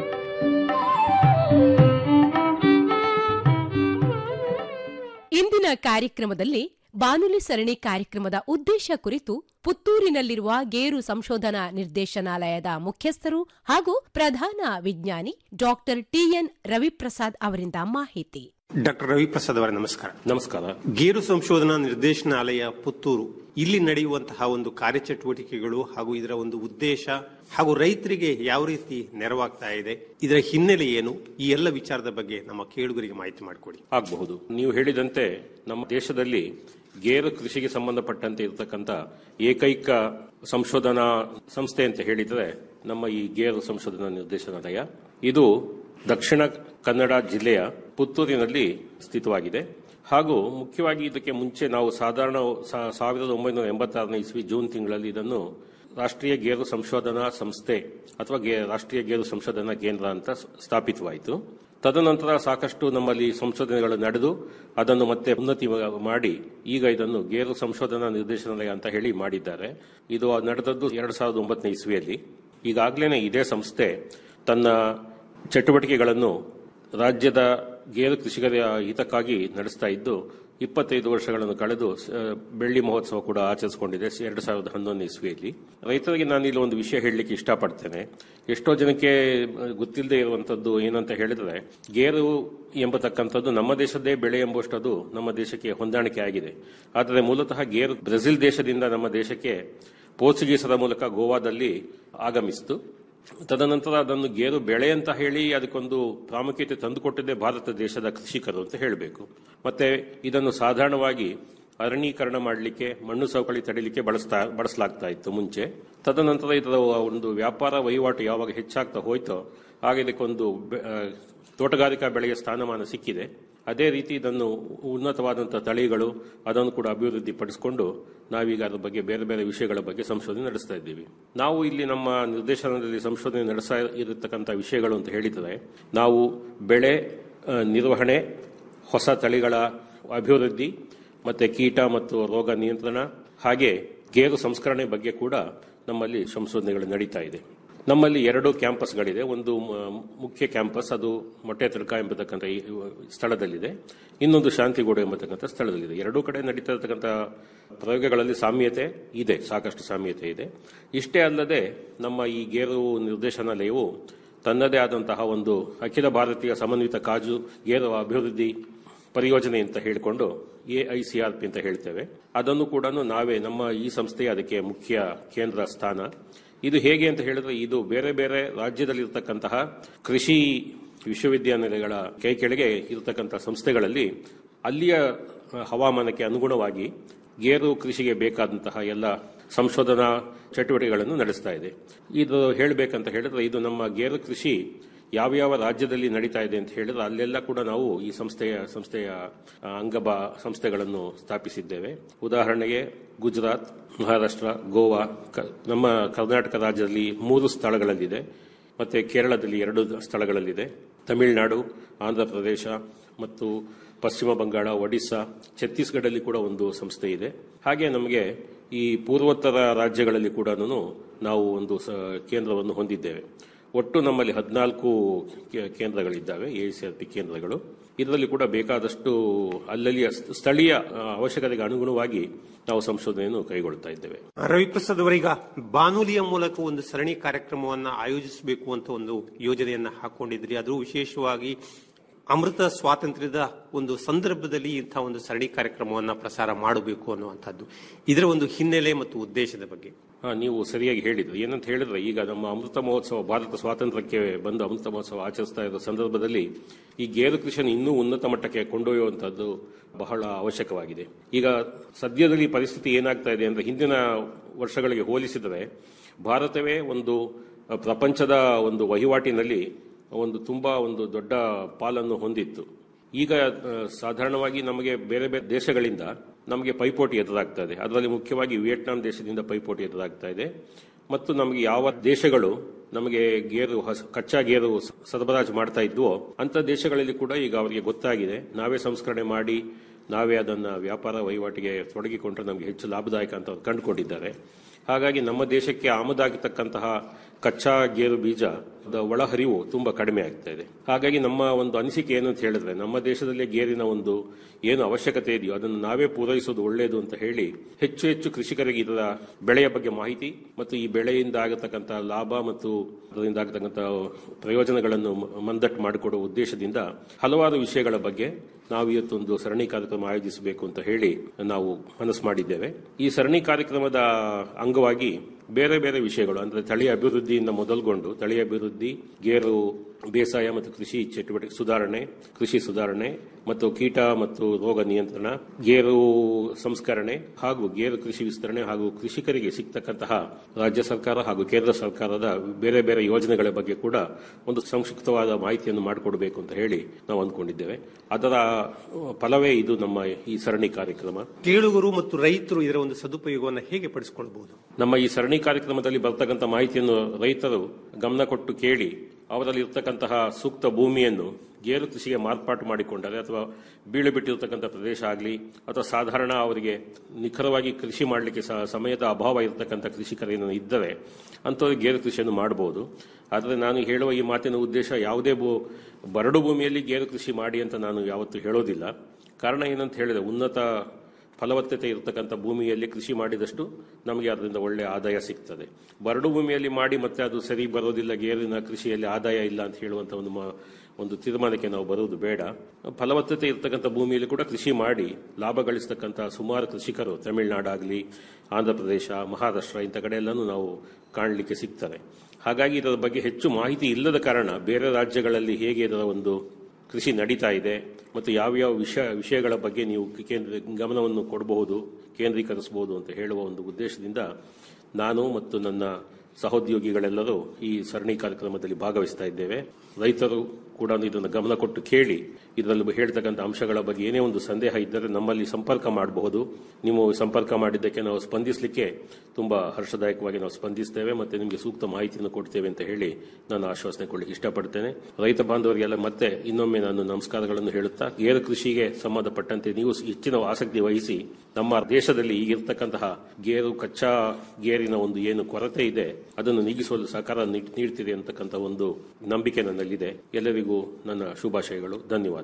ಇಂದಿನ ಕಾರ್ಯಕ್ರಮದಲ್ಲಿ ಬಾನುಲಿ ಸರಣಿ ಕಾರ್ಯಕ್ರಮದ ಉದ್ದೇಶ ಕುರಿತು ಪುತ್ತೂರಿನಲ್ಲಿರುವ ಗೇರು ಸಂಶೋಧನಾ ನಿರ್ದೇಶನಾಲಯದ ಮುಖ್ಯಸ್ಥರು ಹಾಗೂ ಪ್ರಧಾನ ವಿಜ್ಞಾನಿ ಡಾಕ್ಟರ್ ಟಿಎನ್ ರವಿಪ್ರಸಾದ್ ಅವರಿಂದ ಮಾಹಿತಿ ಡಾಕ್ಟರ್ ರವಿಪ್ರಸಾದ್ ಅವರ ನಮಸ್ಕಾರ ನಮಸ್ಕಾರ ಗೇರು ಸಂಶೋಧನಾ ನಿರ್ದೇಶನಾಲಯ ಪುತ್ತೂರು ಇಲ್ಲಿ ನಡೆಯುವಂತಹ ಒಂದು ಕಾರ್ಯಚಟುವಟಿಕೆಗಳು ಹಾಗೂ ಇದರ ಒಂದು ಉದ್ದೇಶ ಹಾಗೂ ರೈತರಿಗೆ ಯಾವ ರೀತಿ ನೆರವಾಗ್ತಾ ಇದೆ ಇದರ ಹಿನ್ನೆಲೆ ಏನು ಈ ಎಲ್ಲ ವಿಚಾರದ ಬಗ್ಗೆ ನಮ್ಮ ಕೇಳುಗರಿಗೆ ಮಾಹಿತಿ ಮಾಡಿಕೊಡಿ ಆಗಬಹುದು ನೀವು ಹೇಳಿದಂತೆ ನಮ್ಮ ದೇಶದಲ್ಲಿ ಗೇರು ಕೃಷಿಗೆ ಸಂಬಂಧಪಟ್ಟಂತೆ ಇರತಕ್ಕಂತ ಏಕೈಕ ಸಂಶೋಧನಾ ಸಂಸ್ಥೆ ಅಂತ ಹೇಳಿದ್ರೆ ನಮ್ಮ ಈ ಗೇರು ಸಂಶೋಧನಾ ನಿರ್ದೇಶನಾಲಯ ಇದು ದಕ್ಷಿಣ ಕನ್ನಡ ಜಿಲ್ಲೆಯ ಪುತ್ತೂರಿನಲ್ಲಿ ಸ್ಥಿತವಾಗಿದೆ ಹಾಗೂ ಮುಖ್ಯವಾಗಿ ಇದಕ್ಕೆ ಮುಂಚೆ ನಾವು ಸಾಧಾರಣ ಸಾ- ಸಾವಿರದ ಒಂಬೈನೂರ ಎಂಬತ್ತಾರನೇ ಇಸ್ವಿ ಜೂನ್ ತಿಂಗಳಲ್ಲಿ ಇದನ್ನು ರಾಷ್ಟ್ರೀಯ ಗೇರು ಸಂಶೋಧನಾ ಸಂಸ್ಥೆ ಅಥವಾ ಗೆ- ರಾಷ್ಟ್ರೀಯ ಗೇರು ಸಂಶೋಧನಾ ಕೇಂದ್ರ ಅಂತ ಸ್- ಸ್ಥಾಪಿತವಾಯಿತು ತದನಂತರ ಸಾಕಷ್ಟು ನಮ್ಮಲ್ಲಿ ಸಂಶೋಧನೆಗಳು ನಡೆದು ಅದನ್ನು ಮತ್ತೆ ಉನ್ನತಿ ಮಾಡಿ ಈಗ ಇದನ್ನು ಗೇರು ಸಂಶೋಧನಾ ನಿರ್ದೇಶನಾಲಯ ಅಂತ ಹೇಳಿ ಮಾಡಿದ್ದಾರೆ ಇದು ನಡೆದದ್ದು ಎರಡು ಸಾವಿರದ ಒಂಬತ್ತನೇ ಇಸ್ವಿಯಲ್ಲಿ ಈಗಾಗಲೇ ಇದೇ ಸಂಸ್ಥೆ ತನ್ನ ಚಟುವಟಿಕೆಗಳನ್ನು ರಾಜ್ಯದ ಗೇರು ಕೃಷಿಕರ ಹಿತಕ್ಕಾಗಿ ನಡೆಸ್ತಾ ಇದ್ದು ಇಪ್ಪತ್ತೈದು ವರ್ಷಗಳನ್ನು ಕಳೆದು ಸ- ಬೆಳ್ಳಿ ಮಹೋತ್ಸವ ಕೂಡ ಆಚರಿಸಿಕೊಂಡಿದೆ ಎರಡು ಸಾವಿರದ ಹನ್ನೊಂದನೇ ಇಸ್ವಿಯಲ್ಲಿ ರೈತರಿಗೆ ನಾನು ಇಲ್ಲಿ ಒಂದು ವಿಷಯ ಹೇಳಲಿಕ್ಕೆ ಇಷ್ಟಪಡ್ತೇನೆ ಎಷ್ಟೋ ಜನಕ್ಕೆ ಗೊತ್ತಿಲ್ಲದೆ ಇರುವಂತದ್ದು ಏನಂತ ಹೇಳಿದ್ರೆ ಗೇರು ಎಂಬತಕ್ಕಂಥದ್ದು ನಮ್ಮ ದೇಶದ್ದೇ ಬೆಳೆ ಎಂಬುವಷ್ಟದು ನಮ್ಮ ದೇಶಕ್ಕೆ ಹೊಂದಾಣಿಕೆ ಆಗಿದೆ ಆದರೆ ಮೂಲತಃ ಗೇರು ಬ್ರೆಜಿಲ್ ದೇಶದಿಂದ ನಮ್ಮ ದೇಶಕ್ಕೆ ಪೋರ್ಚುಗೀಸರ ಮೂಲಕ ಗೋವಾದಲ್ಲಿ ಆಗಮಿಸಿತು ತದನಂತರ ಅದನ್ನು ಗೇರು ಬೆಳೆ ಅಂತ ಹೇಳಿ ಅದಕ್ಕೊಂದು ಪ್ರಾಮುಖ್ಯತೆ ತಂದುಕೊಟ್ಟಿದ್ದೇ ಭಾರತ ದೇಶದ ಕೃಷಿಕರು ಅಂತ ಹೇಳಬೇಕು ಮತ್ತೆ ಇದನ್ನು ಸಾಧಾರಣವಾಗಿ ಅರಣ್ಯೀಕರಣ ಮಾಡಲಿಕ್ಕೆ ಮಣ್ಣು ಸವಕಳಿ ತಡಿಲಿಕ್ಕೆ ಬಳಸ್ತಾ ಬಳಸಲಾಗ್ತಾ ಇತ್ತು ಮುಂಚೆ ತದನಂತರ ಇದರ ಒಂದು ವ್ಯಾಪಾರ ವಹಿವಾಟು ಯಾವಾಗ ಹೆಚ್ಚಾಗ್ತಾ ಹೋಯ್ತೋ ಆಗ ಇದಕ್ಕೊಂದು ಬೆ- ಆ, ತೋಟಗಾರಿಕಾ ಬೆಳೆಯ ಸ್ಥಾನಮಾನ ಸಿಕ್ಕಿದೆ ಅದೇ ರೀತಿ ಇದನ್ನು ಉನ್ನತವಾದಂತಹ ತಳಿಗಳು ಅದನ್ನು ಕೂಡ ಅಭಿವೃದ್ಧಿ ಪಡಿಸಿಕೊಂಡು ನಾವೀಗ ಅದರ ಬಗ್ಗೆ ಬೇರೆ ಬೇರೆ ವಿಷಯಗಳ ಬಗ್ಗೆ ಸಂಶೋಧನೆ ನಡೆಸ್ತಾ ಇದ್ದೀವಿ ನಾವು ಇಲ್ಲಿ ನಮ್ಮ ನಿರ್ದೇಶನದಲ್ಲಿ ಸಂಶೋಧನೆ ನಡೆಸ್ತಾ ಇರತಕ್ಕಂಥ ವಿಷಯಗಳು ಅಂತ ಹೇಳಿದರೆ ನಾವು ಬೆಳೆ ಆ, ನಿರ್ವಹಣೆ ಹೊಸ ತಳಿಗಳ ಅಭಿವೃದ್ಧಿ ಮತ್ತೆ ಕೀಟ ಮತ್ತು ರೋಗ ನಿಯಂತ್ರಣ ಹಾಗೆ ಗೇರು ಸಂಸ್ಕರಣೆ ಬಗ್ಗೆ ಕೂಡ ನಮ್ಮಲ್ಲಿ ಸಂಶೋಧನೆಗಳು ನಡೀತಾ ಇದೆ ನಮ್ಮಲ್ಲಿ ಎರಡು ಕ್ಯಾಂಪಸ್ಗಳಿದೆ ಒಂದು ಮ- ಮುಖ್ಯ ಕ್ಯಾಂಪಸ್ ಅದು ಮೊಟ್ಟೆ ತಡ್ಕ ಎಂಬತಕ್ಕಂಥ ಈ ಸ್ಥಳದಲ್ಲಿದೆ ಇನ್ನೊಂದು ಶಾಂತಿಗೋಡು ಎಂಬತಕ್ಕಂಥ ಸ್ಥಳದಲ್ಲಿದೆ ಎರಡೂ ಕಡೆ ನಡೀತಾ ಇರತಕ್ಕಂಥ ಪ್ರಯೋಗಗಳಲ್ಲಿ ಸಾಮ್ಯತೆ ಇದೆ ಸಾಕಷ್ಟು ಸಾಮ್ಯತೆ ಇದೆ ಇಷ್ಟೇ ಅಲ್ಲದೆ ನಮ್ಮ ಈ ಗೇರು ನಿರ್ದೇಶನಾಲಯವು ತನ್ನದೇ ಆದಂತಹ ಒಂದು ಅಖಿಲ ಭಾರತೀಯ ಸಮನ್ವಿತ ಕಾಜು ಗೇರು ಅಭಿವೃದ್ಧಿ ಪರಿಯೋಜನೆ ಅಂತ ಹೇಳಿಕೊಂಡು A I C R P ಅಂತ ಹೇಳ್ತೇವೆ ಅದನ್ನು ಕೂಡ ನಾವೇ ನಮ್ಮ ಈ ಸಂಸ್ಥೆಯ ಅದಕ್ಕೆ ಮುಖ್ಯ ಕೇಂದ್ರ ಸ್ಥಾನ ಇದು ಹೇಗೆ ಅಂತ ಹೇಳಿದ್ರೆ ಇದು ಬೇರೆ ಬೇರೆ ರಾಜ್ಯದಲ್ಲಿರ್ತಕ್ಕಂತಹ ಕೃಷಿ ವಿಶ್ವವಿದ್ಯಾನಿಲಯಗಳ ಕೈ ಕೆಳಗೆ ಇರತಕ್ಕಂತಹ ಸಂಸ್ಥೆಗಳಲ್ಲಿ ಅಲ್ಲಿಯ ಅಹ್, ಹವಾಮಾನಕ್ಕೆ ಅನುಗುಣವಾಗಿ ಗೇರು ಕೃಷಿಗೆ ಬೇಕಾದಂತಹ ಎಲ್ಲ ಸಂಶೋಧನಾ ಚಟುವಟಿಕೆಗಳನ್ನು ನಡೆಸ್ತಾ ಇದೆ ಇದು ಹೇಳಬೇಕಂತ ಹೇಳಿದ್ರೆ ಇದು ನಮ್ಮ ಗೇರು ಕೃಷಿ ಯಾವ ಯಾವ ರಾಜ್ಯದಲ್ಲಿ ನಡೀತಾ ಇದೆ ಅಂತ ಹೇಳಿದ್ರೆ ಅಲ್ಲೆಲ್ಲ ಕೂಡ ನಾವು ಈ ಸಂಸ್ಥೆಯ ಸಂಸ್ಥೆಯ ಆ, ಅಂಗಬ ಸಂಸ್ಥೆಗಳನ್ನು ಸ್ಥಾಪಿಸಿದ್ದೇವೆ ಉದಾಹರಣೆಗೆ ಗುಜರಾತ್ ಮಹಾರಾಷ್ಟ್ರ ಗೋವಾ ಕ- ನಮ್ಮ ಕರ್ನಾಟಕ ರಾಜ್ಯದಲ್ಲಿ ಮೂರು ಸ್ಥಳಗಳಲ್ಲಿದೆ ಮತ್ತೆ ಕೇರಳದಲ್ಲಿ ಎರಡು ಸ್ಥಳಗಳಲ್ಲಿದೆ ತಮಿಳುನಾಡು ಆಂಧ್ರ ಪ್ರದೇಶ ಮತ್ತು ಪಶ್ಚಿಮ ಬಂಗಾಳ ಒಡಿಶಾ ಛತ್ತೀಸ್ಗಢಲ್ಲಿ ಕೂಡ ಒಂದು ಸಂಸ್ಥೆ ಇದೆ ಹಾಗೆ ನಮಗೆ ಈ ಪೂರ್ವೋತ್ತರ ರಾಜ್ಯಗಳಲ್ಲಿ ಕೂಡ ನಾವು ಒಂದು ಸ- ಕೇಂದ್ರವನ್ನು ಹೊಂದಿದ್ದೇವೆ ಒಟ್ಟು ನಮ್ಮಲ್ಲಿ ಹದಿನಾಲ್ಕು ಕೇಂದ್ರಗಳಿದ್ದಾವೆ ಎ ಸಿ ಆರ್ ಪಿ ಕೇಂದ್ರಗಳು ಇದರಲ್ಲಿ ಕೂಡ ಬೇಕಾದಷ್ಟು ಅಲ್ಲಲ್ಲಿಯ ಸ್ಥಳೀಯ ಆ, ಅವಶ್ಯಕತೆಗೆ ಅನುಗುಣವಾಗಿ ನಾವು ಸಂಶೋಧನೆಯನ್ನು ಕೈಗೊಳ್ತಾ ಇದ್ದೇವೆ ರವಿಪ್ರಸಾದ್ ಅವರೀಗ ಬಾನುಲಿಯ ಮೂಲಕ ಒಂದು ಸರಣಿ ಕಾರ್ಯಕ್ರಮವನ್ನ ಆಯೋಜಿಸಬೇಕು ಅಂತ ಒಂದು ಯೋಜನೆಯನ್ನ ಹಾಕೊಂಡಿದ್ರಿ ಅದು ವಿಶೇಷವಾಗಿ ಅಮೃತ ಸ್ವಾತಂತ್ರ್ಯದ ಒಂದು ಸಂದರ್ಭದಲ್ಲಿ ಇಂತಹ ಒಂದು ಸರಣಿ ಕಾರ್ಯಕ್ರಮವನ್ನ ಪ್ರಸಾರ ಮಾಡಬೇಕು ಅನ್ನುವಂಥದ್ದು ಇದರ ಒಂದು ಹಿನ್ನೆಲೆ ಮತ್ತು ಉದ್ದೇಶದ ಬಗ್ಗೆ ಹಾ ನೀವು ಸರಿಯಾಗಿ ಹೇಳಿದ್ರಿ ಏನಂತ ಹೇಳಿದ್ರೆ ಈಗ ನಮ್ಮ ಅಮೃತ ಮಹೋತ್ಸವ ಭಾರತ ಸ್ವಾತಂತ್ರ್ಯಕ್ಕೆ ಬಂದು ಅಮೃತ ಮಹೋತ್ಸವ ಆಚರಿಸ್ತಾ ಇರೋ ಸಂದರ್ಭದಲ್ಲಿ ಈ ಗೇರು ಕೃಷಿಯನ್ನು ಇನ್ನೂ ಉನ್ನತ ಮಟ್ಟಕ್ಕೆ ಕೊಂಡೊಯ್ಯುವಂತದ್ದು ಬಹಳ ಅವಶ್ಯಕವಾಗಿದೆ ಈಗ ಸದ್ಯದಲ್ಲಿ ಪರಿಸ್ಥಿತಿ ಏನಾಗ್ತಾ ಇದೆ ಅಂದ್ರೆ ಹಿಂದಿನ ವರ್ಷಗಳಿಗೆ ಹೋಲಿಸಿದರೆ ಭಾರತವೇ ಒಂದು ಅಹ್, ಪ್ರಪಂಚದ ಒಂದು ವಹಿವಾಟಿನಲ್ಲಿ ಒಂದು ತುಂಬಾ ಒಂದು ದೊಡ್ಡ ಪಾಲನ್ನು ಹೊಂದಿತ್ತು ಈಗ ಆ, ಸಾಧಾರಣವಾಗಿ ನಮಗೆ ಬೇರೆ ಬೇರೆ ದೇಶಗಳಿಂದ ನಮಗೆ ಪೈಪೋಟಿ ಎದುರಾಗ್ತಾ ಇದೆ ಅದರಲ್ಲಿ ಮುಖ್ಯವಾಗಿ ವಿಯೆಟ್ನಾಂ ದೇಶದಿಂದ ಪೈಪೋಟಿ ಎದುರಾಗ್ತಾ ಇದೆ ಮತ್ತು ನಮಗೆ ಯಾವ ದೇಶಗಳು ನಮಗೆ ಗೇರು ಹೊಸ- ಕಚ್ಚಾ ಗೇರು ಸ- ಸರಬರಾಜು ಮಾಡ್ತಾ ಇದ್ವೋ ಅಂತ ದೇಶಗಳಲ್ಲಿ ಕೂಡ ಈಗ ಅವರಿಗೆ ಗೊತ್ತಾಗಿದೆ ನಾವೇ ಸಂಸ್ಕರಣೆ ಮಾಡಿ ನಾವೇ ಅದನ್ನ ವ್ಯಾಪಾರ ವಹಿವಾಟಿಗೆ ತೊಡಗಿಕೊಂಡ್ರೆ ನಮಗೆ ಹೆಚ್ಚು ಲಾಭದಾಯಕ ಅಂತ ಅವ್ರು ಕಂಡುಕೊಂಡಿದ್ದಾರೆ ಹಾಗಾಗಿ ನಮ್ಮ ದೇಶಕ್ಕೆ ಆಮದಾಗತಕ್ಕಂತಹ ಕಚ್ಚಾ ಗೇರು ಬೀಜ ಒಳಹರಿವು ತುಂಬಾ ಕಡಿಮೆ ಆಗ್ತಾ ಇದೆ ಹಾಗಾಗಿ ನಮ್ಮ ಒಂದು ಅನಿಸಿಕೆ ಏನು ಅಂತ ಹೇಳಿದ್ರೆ ನಮ್ಮ ದೇಶದಲ್ಲೇ ಗೇರಿನ ಒಂದು ಏನು ಅವಶ್ಯಕತೆ ಇದೆಯೋ ಅದನ್ನು ನಾವೇ ಪೂರೈಸೋದು ಒಳ್ಳೆಯದು ಅಂತ ಹೇಳಿ ಹೆಚ್ಚು ಹೆಚ್ಚು ಕೃಷಿಕರಿಗೆ ಇದರ ಬೆಳೆಯ ಬಗ್ಗೆ ಮಾಹಿತಿ ಮತ್ತು ಈ ಬೆಳೆಯಿಂದ ಆಗತಕ್ಕಂಥ ಲಾಭ ಮತ್ತು ಅದರಿಂದ ಆಗತಕ್ಕಂಥ ಪ್ರಯೋಜನಗಳನ್ನು ಮ- ಮಂದಟ್ಟು ಮಾಡಿಕೊಡುವ ಉದ್ದೇಶದಿಂದ ಹಲವಾರು ವಿಷಯಗಳ ಬಗ್ಗೆ ನಾವು ಇವತ್ತೊಂದು ಸರಣಿ ಕಾರ್ಯಕ್ರಮ ಆಯೋಜಿಸಬೇಕು ಅಂತ ಹೇಳಿ ನಾವು ಮನಸ್ಸು ಮಾಡಿದ್ದೇವೆ ಈ ಸರಣಿ ಕಾರ್ಯಕ್ರಮದ ಅಂಗವಾಗಿ ಬೇರೆ ಬೇರೆ ವಿಷಯಗಳು ಅಂದ್ರೆ ತಳಿ ಅಭಿವೃದ್ಧಿಯಿಂದ ಮೊದಲುಗೊಂಡು ತಳಿ ಅಭಿವೃದ್ಧಿ ಗೇರು ಬೇಸಾಯ ಮತ್ತು ಕೃಷಿ ಚಟುವಟಿಕೆ ಸುಧಾರಣೆ ಕೃಷಿ ಸುಧಾರಣೆ ಮತ್ತು ಕೀಟ ಮತ್ತು ರೋಗ ನಿಯಂತ್ರಣ ಗೇರು ಸಂಸ್ಕರಣೆ ಹಾಗೂ ಗೇರು ಕೃಷಿ ವಿಸ್ತರಣೆ ಹಾಗೂ ಕೃಷಿಕರಿಗೆ ಸಿಗ್ತಕ್ಕಂತಹ ರಾಜ್ಯ ಸರ್ಕಾರ ಹಾಗೂ ಕೇಂದ್ರ ಸರ್ಕಾರದ ಬೇರೆ ಬೇರೆ ಯೋಜನೆಗಳ ಬಗ್ಗೆ ಕೂಡ ಒಂದು ಸಂಕ್ಷಿಪ್ತವಾದ ಮಾಹಿತಿಯನ್ನು ಮಾಡಿಕೊಡಬೇಕು ಅಂತ ಹೇಳಿ ನಾವು ಅಂದ್ಕೊಂಡಿದ್ದೇವೆ ಅದರ ಫಲವೇ ಇದು ನಮ್ಮ ಈ ಸರಣಿ ಕಾರ್ಯಕ್ರಮ ಕೇಳುಗರು ಮತ್ತು ರೈತರು ಇದರ ಒಂದು ಸದುಪಯೋಗವನ್ನು ಹೇಗೆ ಪಡಿಸಿಕೊಳ್ಳಬಹುದು ನಮ್ಮ ಈ ಸರಣಿ ಕಾರ್ಯಕ್ರಮದಲ್ಲಿ ಬರ್ತಕ್ಕಂಥ ಮಾಹಿತಿಯನ್ನು ರೈತರು ಗಮನ ಕೊಟ್ಟು ಕೇಳಿ ಅವರಲ್ಲಿ ಇರ್ತಕ್ಕಂತಹ ಸೂಕ್ತ ಭೂಮಿಯನ್ನು ಗೇರು ಕೃಷಿಗೆ ಮಾರ್ಪಾಟು ಮಾಡಿಕೊಂಡರೆ ಅಥವಾ ಬೀಳು ಬಿಟ್ಟಿರತಕ್ಕಂಥ ಪ್ರದೇಶ ಆಗಲಿ ಅಥವಾ ಸಾಧಾರಣ ಅವರಿಗೆ ನಿಖರವಾಗಿ ಕೃಷಿ ಮಾಡಲಿಕ್ಕೆ ಸ- ಸಮಯದ ಅಭಾವ ಇರತಕ್ಕಂಥ ಕೃಷಿಕರೇನು ಇದ್ದರೆ ಅಂಥವ್ರಿಗೆ ಗೇರು ಕೃಷಿಯನ್ನು ಮಾಡಬಹುದು ಆದರೆ ನಾನು ಹೇಳುವ ಈ ಮಾತಿನ ಉದ್ದೇಶ ಯಾವುದೇ ಭೂ ಬರಡು ಭೂಮಿಯಲ್ಲಿ ಗೇರು ಕೃಷಿ ಮಾಡಿ ಅಂತ ನಾನು ಯಾವತ್ತೂ ಹೇಳೋದಿಲ್ಲ ಕಾರಣ ಏನಂತ ಹೇಳಿದ್ರೆ ಉನ್ನತ ಫಲವತ್ತತೆ ಇರತಕ್ಕಂಥ ಭೂಮಿಯಲ್ಲಿ ಕೃಷಿ ಮಾಡಿದಷ್ಟು ನಮಗೆ ಅದರಿಂದ ಒಳ್ಳೆ ಆದಾಯ ಸಿಗ್ತದೆ ಬರಡು ಭೂಮಿಯಲ್ಲಿ ಮಾಡಿ ಮತ್ತೆ ಅದು ಸರಿ ಬರೋದಿಲ್ಲ ಗೇರಿನ ಕೃಷಿಯಲ್ಲಿ ಆದಾಯ ಇಲ್ಲ ಅಂತ ಹೇಳುವಂತ ಒಂದು ಮ- ಒಂದು ತೀರ್ಮಾನಕ್ಕೆ ನಾವು ಬರುವುದು ಬೇಡ ಫಲವತ್ತತೆ ಇರತಕ್ಕಂಥ ಭೂಮಿಯಲ್ಲಿ ಕೂಡ ಕೃಷಿ ಮಾಡಿ ಲಾಭ ಗಳಿಸ್ತಕ್ಕಂಥ ಸುಮಾರು ಕೃಷಿಕರು ತಮಿಳುನಾಡಾಗಲಿ ಆಂಧ್ರ ಪ್ರದೇಶ ಮಹಾರಾಷ್ಟ್ರ ಇಂಥ ಕಡೆ ಎಲ್ಲನೂ ನಾವು ಕಾಣಲಿಕ್ಕೆ ಸಿಗ್ತಾರೆ ಹಾಗಾಗಿ ಇದರ ಬಗ್ಗೆ ಹೆಚ್ಚು ಮಾಹಿತಿ ಇಲ್ಲದ ಕಾರಣ ಬೇರೆ ರಾಜ್ಯಗಳಲ್ಲಿ ಹೇಗೆ ಇದರ ಒಂದು ಕೃಷಿ ನಡೀತಾ ಇದೆ ಮತ್ತು ಯಾವ್ಯಾವ ವಿಷಯ ವಿಷಯಗಳ ಬಗ್ಗೆ ನೀವು ಕೇಂದ್ರ ಗಮನವನ್ನು ಕೊಡಬಹುದು ಕೇಂದ್ರೀಕರಿಸಬಹುದು ಅಂತ ಹೇಳುವ ಒಂದು ಉದ್ದೇಶದಿಂದ ನಾನು ಮತ್ತು ನನ್ನ ಸಹೋದ್ಯೋಗಿಗಳೆಲ್ಲರೂ ಈ ಸರಣಿ ಕಾರ್ಯಕ್ರಮದಲ್ಲಿ ಭಾಗವಹಿಸ್ತಾ ಇದ್ದೇವೆ ರೈತರು ಕೂಡ ಇದನ್ನು ಗಮನ ಕೊಟ್ಟು ಕೇಳಿ ಇದರಲ್ಲಿ ಹೇಳ್ತಕ್ಕಂಥ ಅಂಶಗಳ ಬಗ್ಗೆ ಏನೇ ಒಂದು ಸಂದೇಹ ಇದ್ದರೆ ನಮ್ಮಲ್ಲಿ ಸಂಪರ್ಕ ಮಾಡಬಹುದು ನೀವು ಸಂಪರ್ಕ ಮಾಡಿದ್ದಕ್ಕೆ ನಾವು ಸ್ಪಂದಿಸಲಿಕ್ಕೆ ತುಂಬಾ ಹರ್ಷದಾಯಕವಾಗಿ ನಾವು ಸ್ಪಂದಿಸ್ತೇವೆ ಮತ್ತೆ ನಿಮಗೆ ಸೂಕ್ತ ಮಾಹಿತಿಯನ್ನು ಕೊಡ್ತೇವೆ ಅಂತ ಹೇಳಿ ನಾನು ಆಶ್ವಾಸನೆ ಕೊಡಲಿಕ್ಕೆ ಇಷ್ಟಪಡ್ತೇನೆ ರೈತ ಬಾಂಧವರಿಗೆಲ್ಲ ಮತ್ತೆ ಇನ್ನೊಮ್ಮೆ ನಾನು ನಮಸ್ಕಾರಗಳನ್ನು ಹೇಳುತ್ತಾ ಗೇರು ಕೃಷಿಗೆ ಸಂಬಂಧಪಟ್ಟಂತೆ ನೀವು ಹೆಚ್ಚಿನ ಆಸಕ್ತಿ ವಹಿಸಿ ನಮ್ಮ ದೇಶದಲ್ಲಿ ಈಗಿರ್ತಕ್ಕಂತಹ ಗೇರು ಕಚ್ಚಾ ಗೇರಿನ ಒಂದು ಏನು ಕೊರತೆ ಇದೆ ಅದನ್ನು ನೀಗಿಸಲು ಸಹಕಾರ ನೀಡ್- ನೀಡ್ತಿದೆ ಅಂತಕ್ಕಂಥ ಒಂದು ನಂಬಿಕೆ ನನ್ನಲ್ಲಿದೆ ಎಲ್ಲರಿಗೂ ನನ್ನ ಶುಭಾಶಯಗಳು ಧನ್ಯವಾದ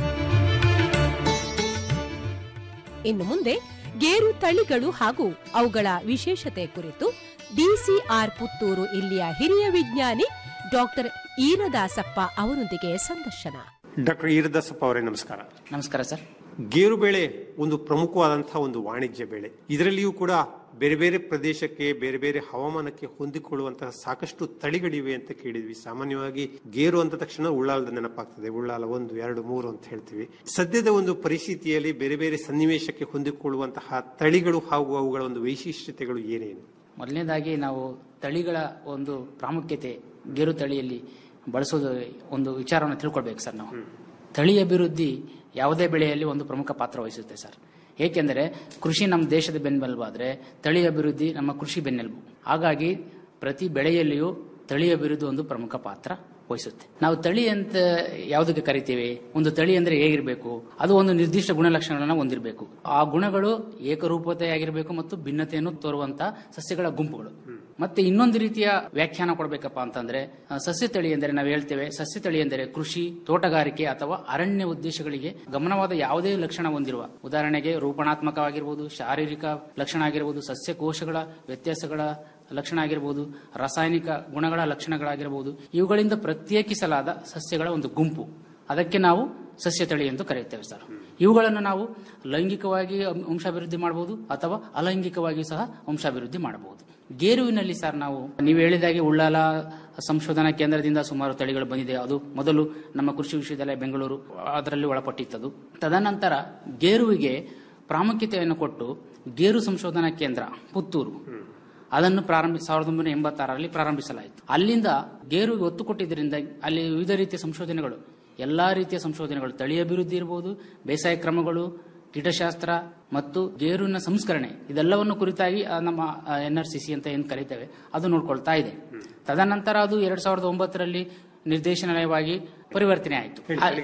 ಇನ್ನು ಮುಂದೆ ಗೇರು ತಳಿಗಳು ಹಾಗೂ ಅವುಗಳ ವಿಶೇಷತೆ ಕುರಿತು ಡಿಸಿಆರ್ ಪುತ್ತೂರು ಇಲ್ಲಿಯ ಹಿರಿಯ ವಿಜ್ಞಾನಿ ಡಾಕ್ಟರ್ ಈರದಾಸಪ್ಪ ಅವರೊಂದಿಗೆ ಸಂದರ್ಶನ ಡಾಕ್ಟರ್ ಈರದಾಸಪ್ಪ ಅವರೇ ನಮಸ್ಕಾರ ನಮಸ್ಕಾರ ಸರ್ ಗೇರು ಬೆಳೆ ಒಂದು ಪ್ರಮುಖವಾದಂತಹ ಒಂದು ವಾಣಿಜ್ಯ ಬೆಳೆ ಇದರಲ್ಲಿಯೂ ಕೂಡ ಬೇರೆ ಬೇರೆ ಪ್ರದೇಶಕ್ಕೆ ಬೇರೆ ಬೇರೆ ಹವಾಮಾನಕ್ಕೆ ಹೊಂದಿಕೊಳ್ಳುವಂತಹ ಸಾಕಷ್ಟು ತಳಿಗಳಿವೆ ಅಂತ ಕೇಳಿದ್ವಿ ಸಾಮಾನ್ಯವಾಗಿ ಗೇರು ಅಂತ ತಕ್ಷಣ ಉಳ್ಳಾಲದ ನೆನಪಾಗ್ತದೆ ಉಳ್ಳಾಲ ಒಂದು ಎರಡು ಮೂರು ಅಂತ ಹೇಳ್ತೀವಿ ಸದ್ಯದ ಒಂದು ಪರಿಸ್ಥಿತಿಯಲ್ಲಿ ಬೇರೆ ಬೇರೆ ಸನ್ನಿವೇಶಕ್ಕೆ ಹೊಂದಿಕೊಳ್ಳುವಂತಹ ತಳಿಗಳು ಹಾಗೂ ಅವುಗಳ ಒಂದು ವೈಶಿಷ್ಟ್ಯತೆಗಳು ಏನೇನು ಮೊದಲನೇದಾಗಿ ನಾವು ತಳಿಗಳ ಒಂದು ಪ್ರಾಮುಖ್ಯತೆ ಗೇರು ತಳಿಯಲ್ಲಿ ಬಳಸೋದು ಒಂದು ವಿಚಾರವನ್ನು ತಿಳ್ಕೊಳ್ಬೇಕು ಸರ್ ನಾವು ತಳಿ ಅಭಿವೃದ್ಧಿ ಯಾವುದೇ ಬೆಳೆಯಲ್ಲಿ ಒಂದು ಪ್ರಮುಖ ಪಾತ್ರ ವಹಿಸುತ್ತೆ ಸರ್ ಏಕೆಂದರೆ ಕೃಷಿ ನಮ್ಮ ದೇಶದ ಬೆನ್ನೆಲುಬಾದ್ರೆ ತಳಿ ಅಭಿವೃದ್ಧಿ ನಮ್ಮ ಕೃಷಿ ಬೆನ್ನೆಲುಬು ಹಾಗಾಗಿ ಪ್ರತಿ ಬೆಳೆಯಲ್ಲಿಯೂ ತಳಿ ಅಭಿವೃದ್ಧಿ ಒಂದು ಪ್ರಮುಖ ಪಾತ್ರ ವಹಿಸುತ್ತೆ ನಾವು ತಳಿ ಅಂತ ಯಾವುದಕ್ಕೆ ಕರಿತೀವಿ ಒಂದು ತಳಿ ಅಂದ್ರೆ ಹೇಗಿರಬೇಕು ಅದು ಒಂದು ನಿರ್ದಿಷ್ಟ ಗುಣಲಕ್ಷಣಗಳನ್ನ ಹೊಂದಿರಬೇಕು ಆ ಗುಣಗಳು ಏಕರೂಪತೆಯಾಗಿರಬೇಕು ಮತ್ತು ಭಿನ್ನತೆಯನ್ನು ತೋರುವಂತ ಸಸ್ಯಗಳ ಗುಂಪುಗಳು ಮತ್ತೆ ಇನ್ನೊಂದು ರೀತಿಯ ವ್ಯಾಖ್ಯಾನ ಕೊಡಬೇಕಪ್ಪ ಅಂತಂದ್ರೆ ಆ, ಸಸ್ಯ ತಳಿ ಎಂದರೆ ನಾವು ಹೇಳ್ತೇವೆ ಸಸ್ಯ ತಳಿ ಎಂದರೆ ಕೃಷಿ ತೋಟಗಾರಿಕೆ ಅಥವಾ ಅರಣ್ಯ ಉದ್ದೇಶಗಳಿಗೆ ಗಮನವಾದ ಯಾವುದೇ ಲಕ್ಷಣ ಹೊಂದಿರುವ ಉದಾಹರಣೆಗೆ ರೂಪಣಾತ್ಮಕವಾಗಿರ್ಬೋದು ಶಾರೀರಿಕ ಲಕ್ಷಣ ಆಗಿರ್ಬೋದು ಸಸ್ಯ ಕೋಶಗಳ ವ್ಯತ್ಯಾಸಗಳ ಲಕ್ಷಣ ಆಗಿರ್ಬೋದು ರಾಸಾಯನಿಕ ಗುಣಗಳ ಲಕ್ಷಣಗಳಾಗಿರಬಹುದು ಇವುಗಳಿಂದ ಪ್ರತ್ಯೇಕಿಸಲಾದ ಸಸ್ಯಗಳ ಒಂದು ಗುಂಪು ಅದಕ್ಕೆ ನಾವು ಸಸ್ಯ ತಳಿ ಎಂದು ಕರೆಯುತ್ತೇವೆ ಸರ್ ಇವುಗಳನ್ನು ನಾವು ಲೈಂಗಿಕವಾಗಿ ಅಂ- ವಂಶಾಭಿವೃದ್ಧಿ ಮಾಡಬಹುದು ಅಥವಾ ಅಲೈಂಗಿಕವಾಗಿ ಸಹ ವಂಶಾಭಿವೃದ್ಧಿ ಮಾಡಬಹುದು ಗೇರುವಿನಲ್ಲಿ ಸರ್ ನಾವು ನೀವು ಹೇಳಿದಾಗೆ ಉಳ್ಳಾಲ ಸಂಶೋಧನಾ ಕೇಂದ್ರದಿಂದ ಸುಮಾರು ತಳಿಗಳು ಬಂದಿದೆ ಅದು ಮೊದಲು ನಮ್ಮ ಕೃಷಿ ವಿಶ್ವವಿದ್ಯಾಲಯ ಬೆಂಗಳೂರು ಅದರಲ್ಲಿ ಒಳಪಟ್ಟಿತ್ತದು ತದನಂತರ ಗೇರುವಿಗೆ ಪ್ರಾಮುಖ್ಯತೆಯನ್ನು ಕೊಟ್ಟು ಗೇರು ಸಂಶೋಧನಾ ಕೇಂದ್ರ ಪುತ್ತೂರು ಅದನ್ನು ಪ್ರಾರಂಭಿ ಸಾವಿರದ ಒಂಬೈನೂರ ಎಂಬತ್ತಾರರಲ್ಲಿ ಪ್ರಾರಂಭಿಸಲಾಯಿತು ಅಲ್ಲಿಂದ ಗೇರುಗೆ ಒತ್ತು ಕೊಟ್ಟಿದ್ದರಿಂದ ಅಲ್ಲಿ ವಿವಿಧ ರೀತಿಯ ಸಂಶೋಧನೆಗಳು ಎಲ್ಲಾ ರೀತಿಯ ಸಂಶೋಧನೆಗಳು ತಳಿ ಅಭಿವೃದ್ಧಿ ಇರಬಹುದು ಬೇಸಾಯ ಕ್ರಮಗಳು ಕೀಟಶಾಸ್ತ್ರ ಮತ್ತು ಗೇರುವಿನ ಸಂಸ್ಕರಣೆ ಇದೆಲ್ಲವನ್ನು ಕುರಿತಾಗಿ ಆ, ನಮ್ಮ ಎನ್ ಆರ್ ಸಿ ಸಿ ಅಂತ ಏನು ಕರೀತೇವೆ ಅದು ನೋಡ್ಕೊಳ್ತಾ ಇದೆ ತದನಂತರ ಅದು ಎರಡ್ ಸಾವಿರದ ಒಂಬತ್ತರಲ್ಲಿ ನಿರ್ದೇಶನಾಲಯವಾಗಿ ಪರಿವರ್ತನೆ ಆಯಿತು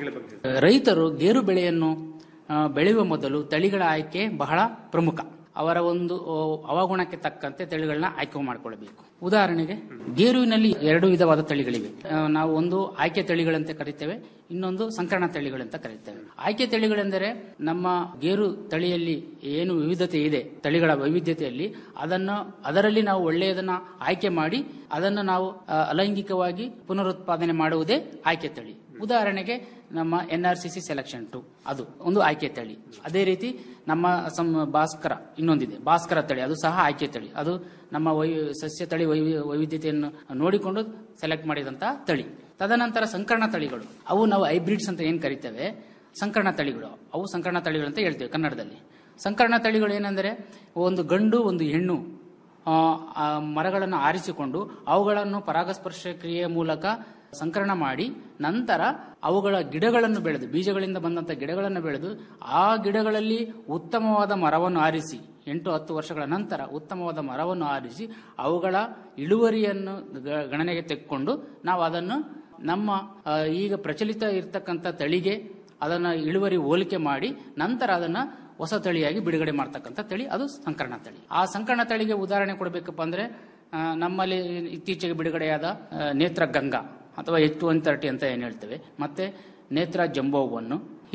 ರೈತರು ಗೇರು ಬೆಳೆಯನ್ನು ಆ, ಬೆಳೆಯುವ ಮೊದಲು ತಳಿಗಳ ಆಯ್ಕೆ ಬಹಳ ಪ್ರಮುಖ ಅವರ ಒಂದು ಆ, ಹವಾಗುಣಕ್ಕೆ ತಕ್ಕಂತೆ ತಳಿಗಳನ್ನ ಆಯ್ಕೆ ಮಾಡಿಕೊಳ್ಳಬೇಕು ಉದಾಹರಣೆಗೆ ಗೇರುವಿನಲ್ಲಿ ಎರಡು ವಿಧವಾದ ತಳಿಗಳಿವೆ ಆ, ನಾವು ಒಂದು ಆಯ್ಕೆ ತಳಿಗಳಂತ ಕರಿತೇವೆ ಇನ್ನೊಂದು ಸಂಕರಣ ತಳಿಗಳಂತ ಕರೀತೇವೆ ಆಯ್ಕೆ ತಳಿಗಳೆಂದರೆ ನಮ್ಮ ಗೇರು ತಳಿಯಲ್ಲಿ ಏನು ವಿವಿಧತೆ ಇದೆ ತಳಿಗಳ ವೈವಿಧ್ಯತೆಯಲ್ಲಿ ಅದನ್ನು ಅದರಲ್ಲಿ ನಾವು ಒಳ್ಳೆಯದನ್ನ ಆಯ್ಕೆ ಮಾಡಿ ಅದನ್ನು ನಾವು ಆ, ಅಲೈಂಗಿಕವಾಗಿ ಪುನರುತ್ಪಾದನೆ ಮಾಡುವುದೇ ಆಯ್ಕೆ ತಳಿ ಉದಾಹರಣೆಗೆ ನಮ್ಮ N R C C selection two ಅದು ಒಂದು ಆಯ್ಕೆ ತಳಿ ಅದೇ ರೀತಿ ನಮ್ಮ ಸಂ ಭಾಸ್ಕರ ಇನ್ನೊಂದಿದೆ ಭಾಸ್ಕರ ತಳಿ ಅದು ಸಹ ಆಯ್ಕೆ ತಳಿ ಅದು ನಮ್ಮ ವೈ ಸಸ್ಯ ತಳಿ ವೈವಿ- ವೈವಿಧ್ಯತೆಯನ್ನು ನೋಡಿಕೊಂಡು ಸೆಲೆಕ್ಟ್ ಮಾಡಿದಂತ ತಳಿ ತದನಂತರ ಸಂಕರಣ ತಳಿಗಳು ಅವು ನಾವು ಹೈಬ್ರಿಡ್ಸ್ ಅಂತ ಏನ್ ಕರಿತೇವೆ ಸಂಕರಣ ತಳಿಗಳು ಅವು ಸಂಕರಣ ತಳಿಗಳು ಅಂತ ಹೇಳ್ತೇವೆ ಕನ್ನಡದಲ್ಲಿ ಸಂಕರಣ ತಳಿಗಳು ಏನೆಂದರೆ ಒಂದು ಗಂಡು ಒಂದು ಹೆಣ್ಣು ಆ, ಆ ಮರಗಳನ್ನು ಆರಿಸಿಕೊಂಡು ಅವುಗಳನ್ನು ಪರಾಗಸ್ಪರ್ಶ ಕ್ರಿಯೆಯ ಮೂಲಕ ಸಂಕರಣ ಮಾಡಿ ನಂತರ ಅವುಗಳ ಗಿಡಗಳನ್ನು ಬೆಳೆದು ಬೀಜಗಳಿಂದ ಬಂದಂತ ಗಿಡಗಳನ್ನು ಬೆಳೆದು ಆ ಗಿಡಗಳಲ್ಲಿ ಉತ್ತಮವಾದ ಮರವನ್ನು ಆರಿಸಿ ಎಂಟು ಹತ್ತು ವರ್ಷಗಳ ನಂತರ ಉತ್ತಮವಾದ ಮರವನ್ನು ಆರಿಸಿ ಅವುಗಳ ಇಳುವರಿಯನ್ನು ಗ- ಗಣನೆಗೆ ತೆಗೆದುಕೊಂಡು ನಾವು ಅದನ್ನು ನಮ್ಮ ಆ, ಈಗ ಪ್ರಚಲಿತ ಇರತಕ್ಕಂಥ ತಳಿಗೆ ಅದನ್ನ ಇಳುವರಿ ಹೋಲಿಕೆ ಮಾಡಿ ನಂತರ ಅದನ್ನ ಹೊಸ ತಳಿಯಾಗಿ ಬಿಡುಗಡೆ ಮಾಡ್ತಕ್ಕಂಥ ತಳಿ ಅದು ಸಂಕರಣ ತಳಿ ಆ ಸಂಕರಣ ತಳಿಗೆ ಉದಾಹರಣೆ ಕೊಡಬೇಕಪ್ಪ ಅಂದ್ರೆ ಆ, ನಮ್ಮಲ್ಲಿ ಇತ್ತೀಚೆಗೆ ಬಿಡುಗಡೆಯಾದ ಆ, ನೇತ್ರ ಗಂಗಾ ಅಥವಾ ಎಚ್ ಒನ್ ತರ್ಟಿ ಅಂತ ಏನ್ ಹೇಳ್ತೇವೆ ಮತ್ತೆ ನೇತ್ರ ಜಂಬೋವನ್ನು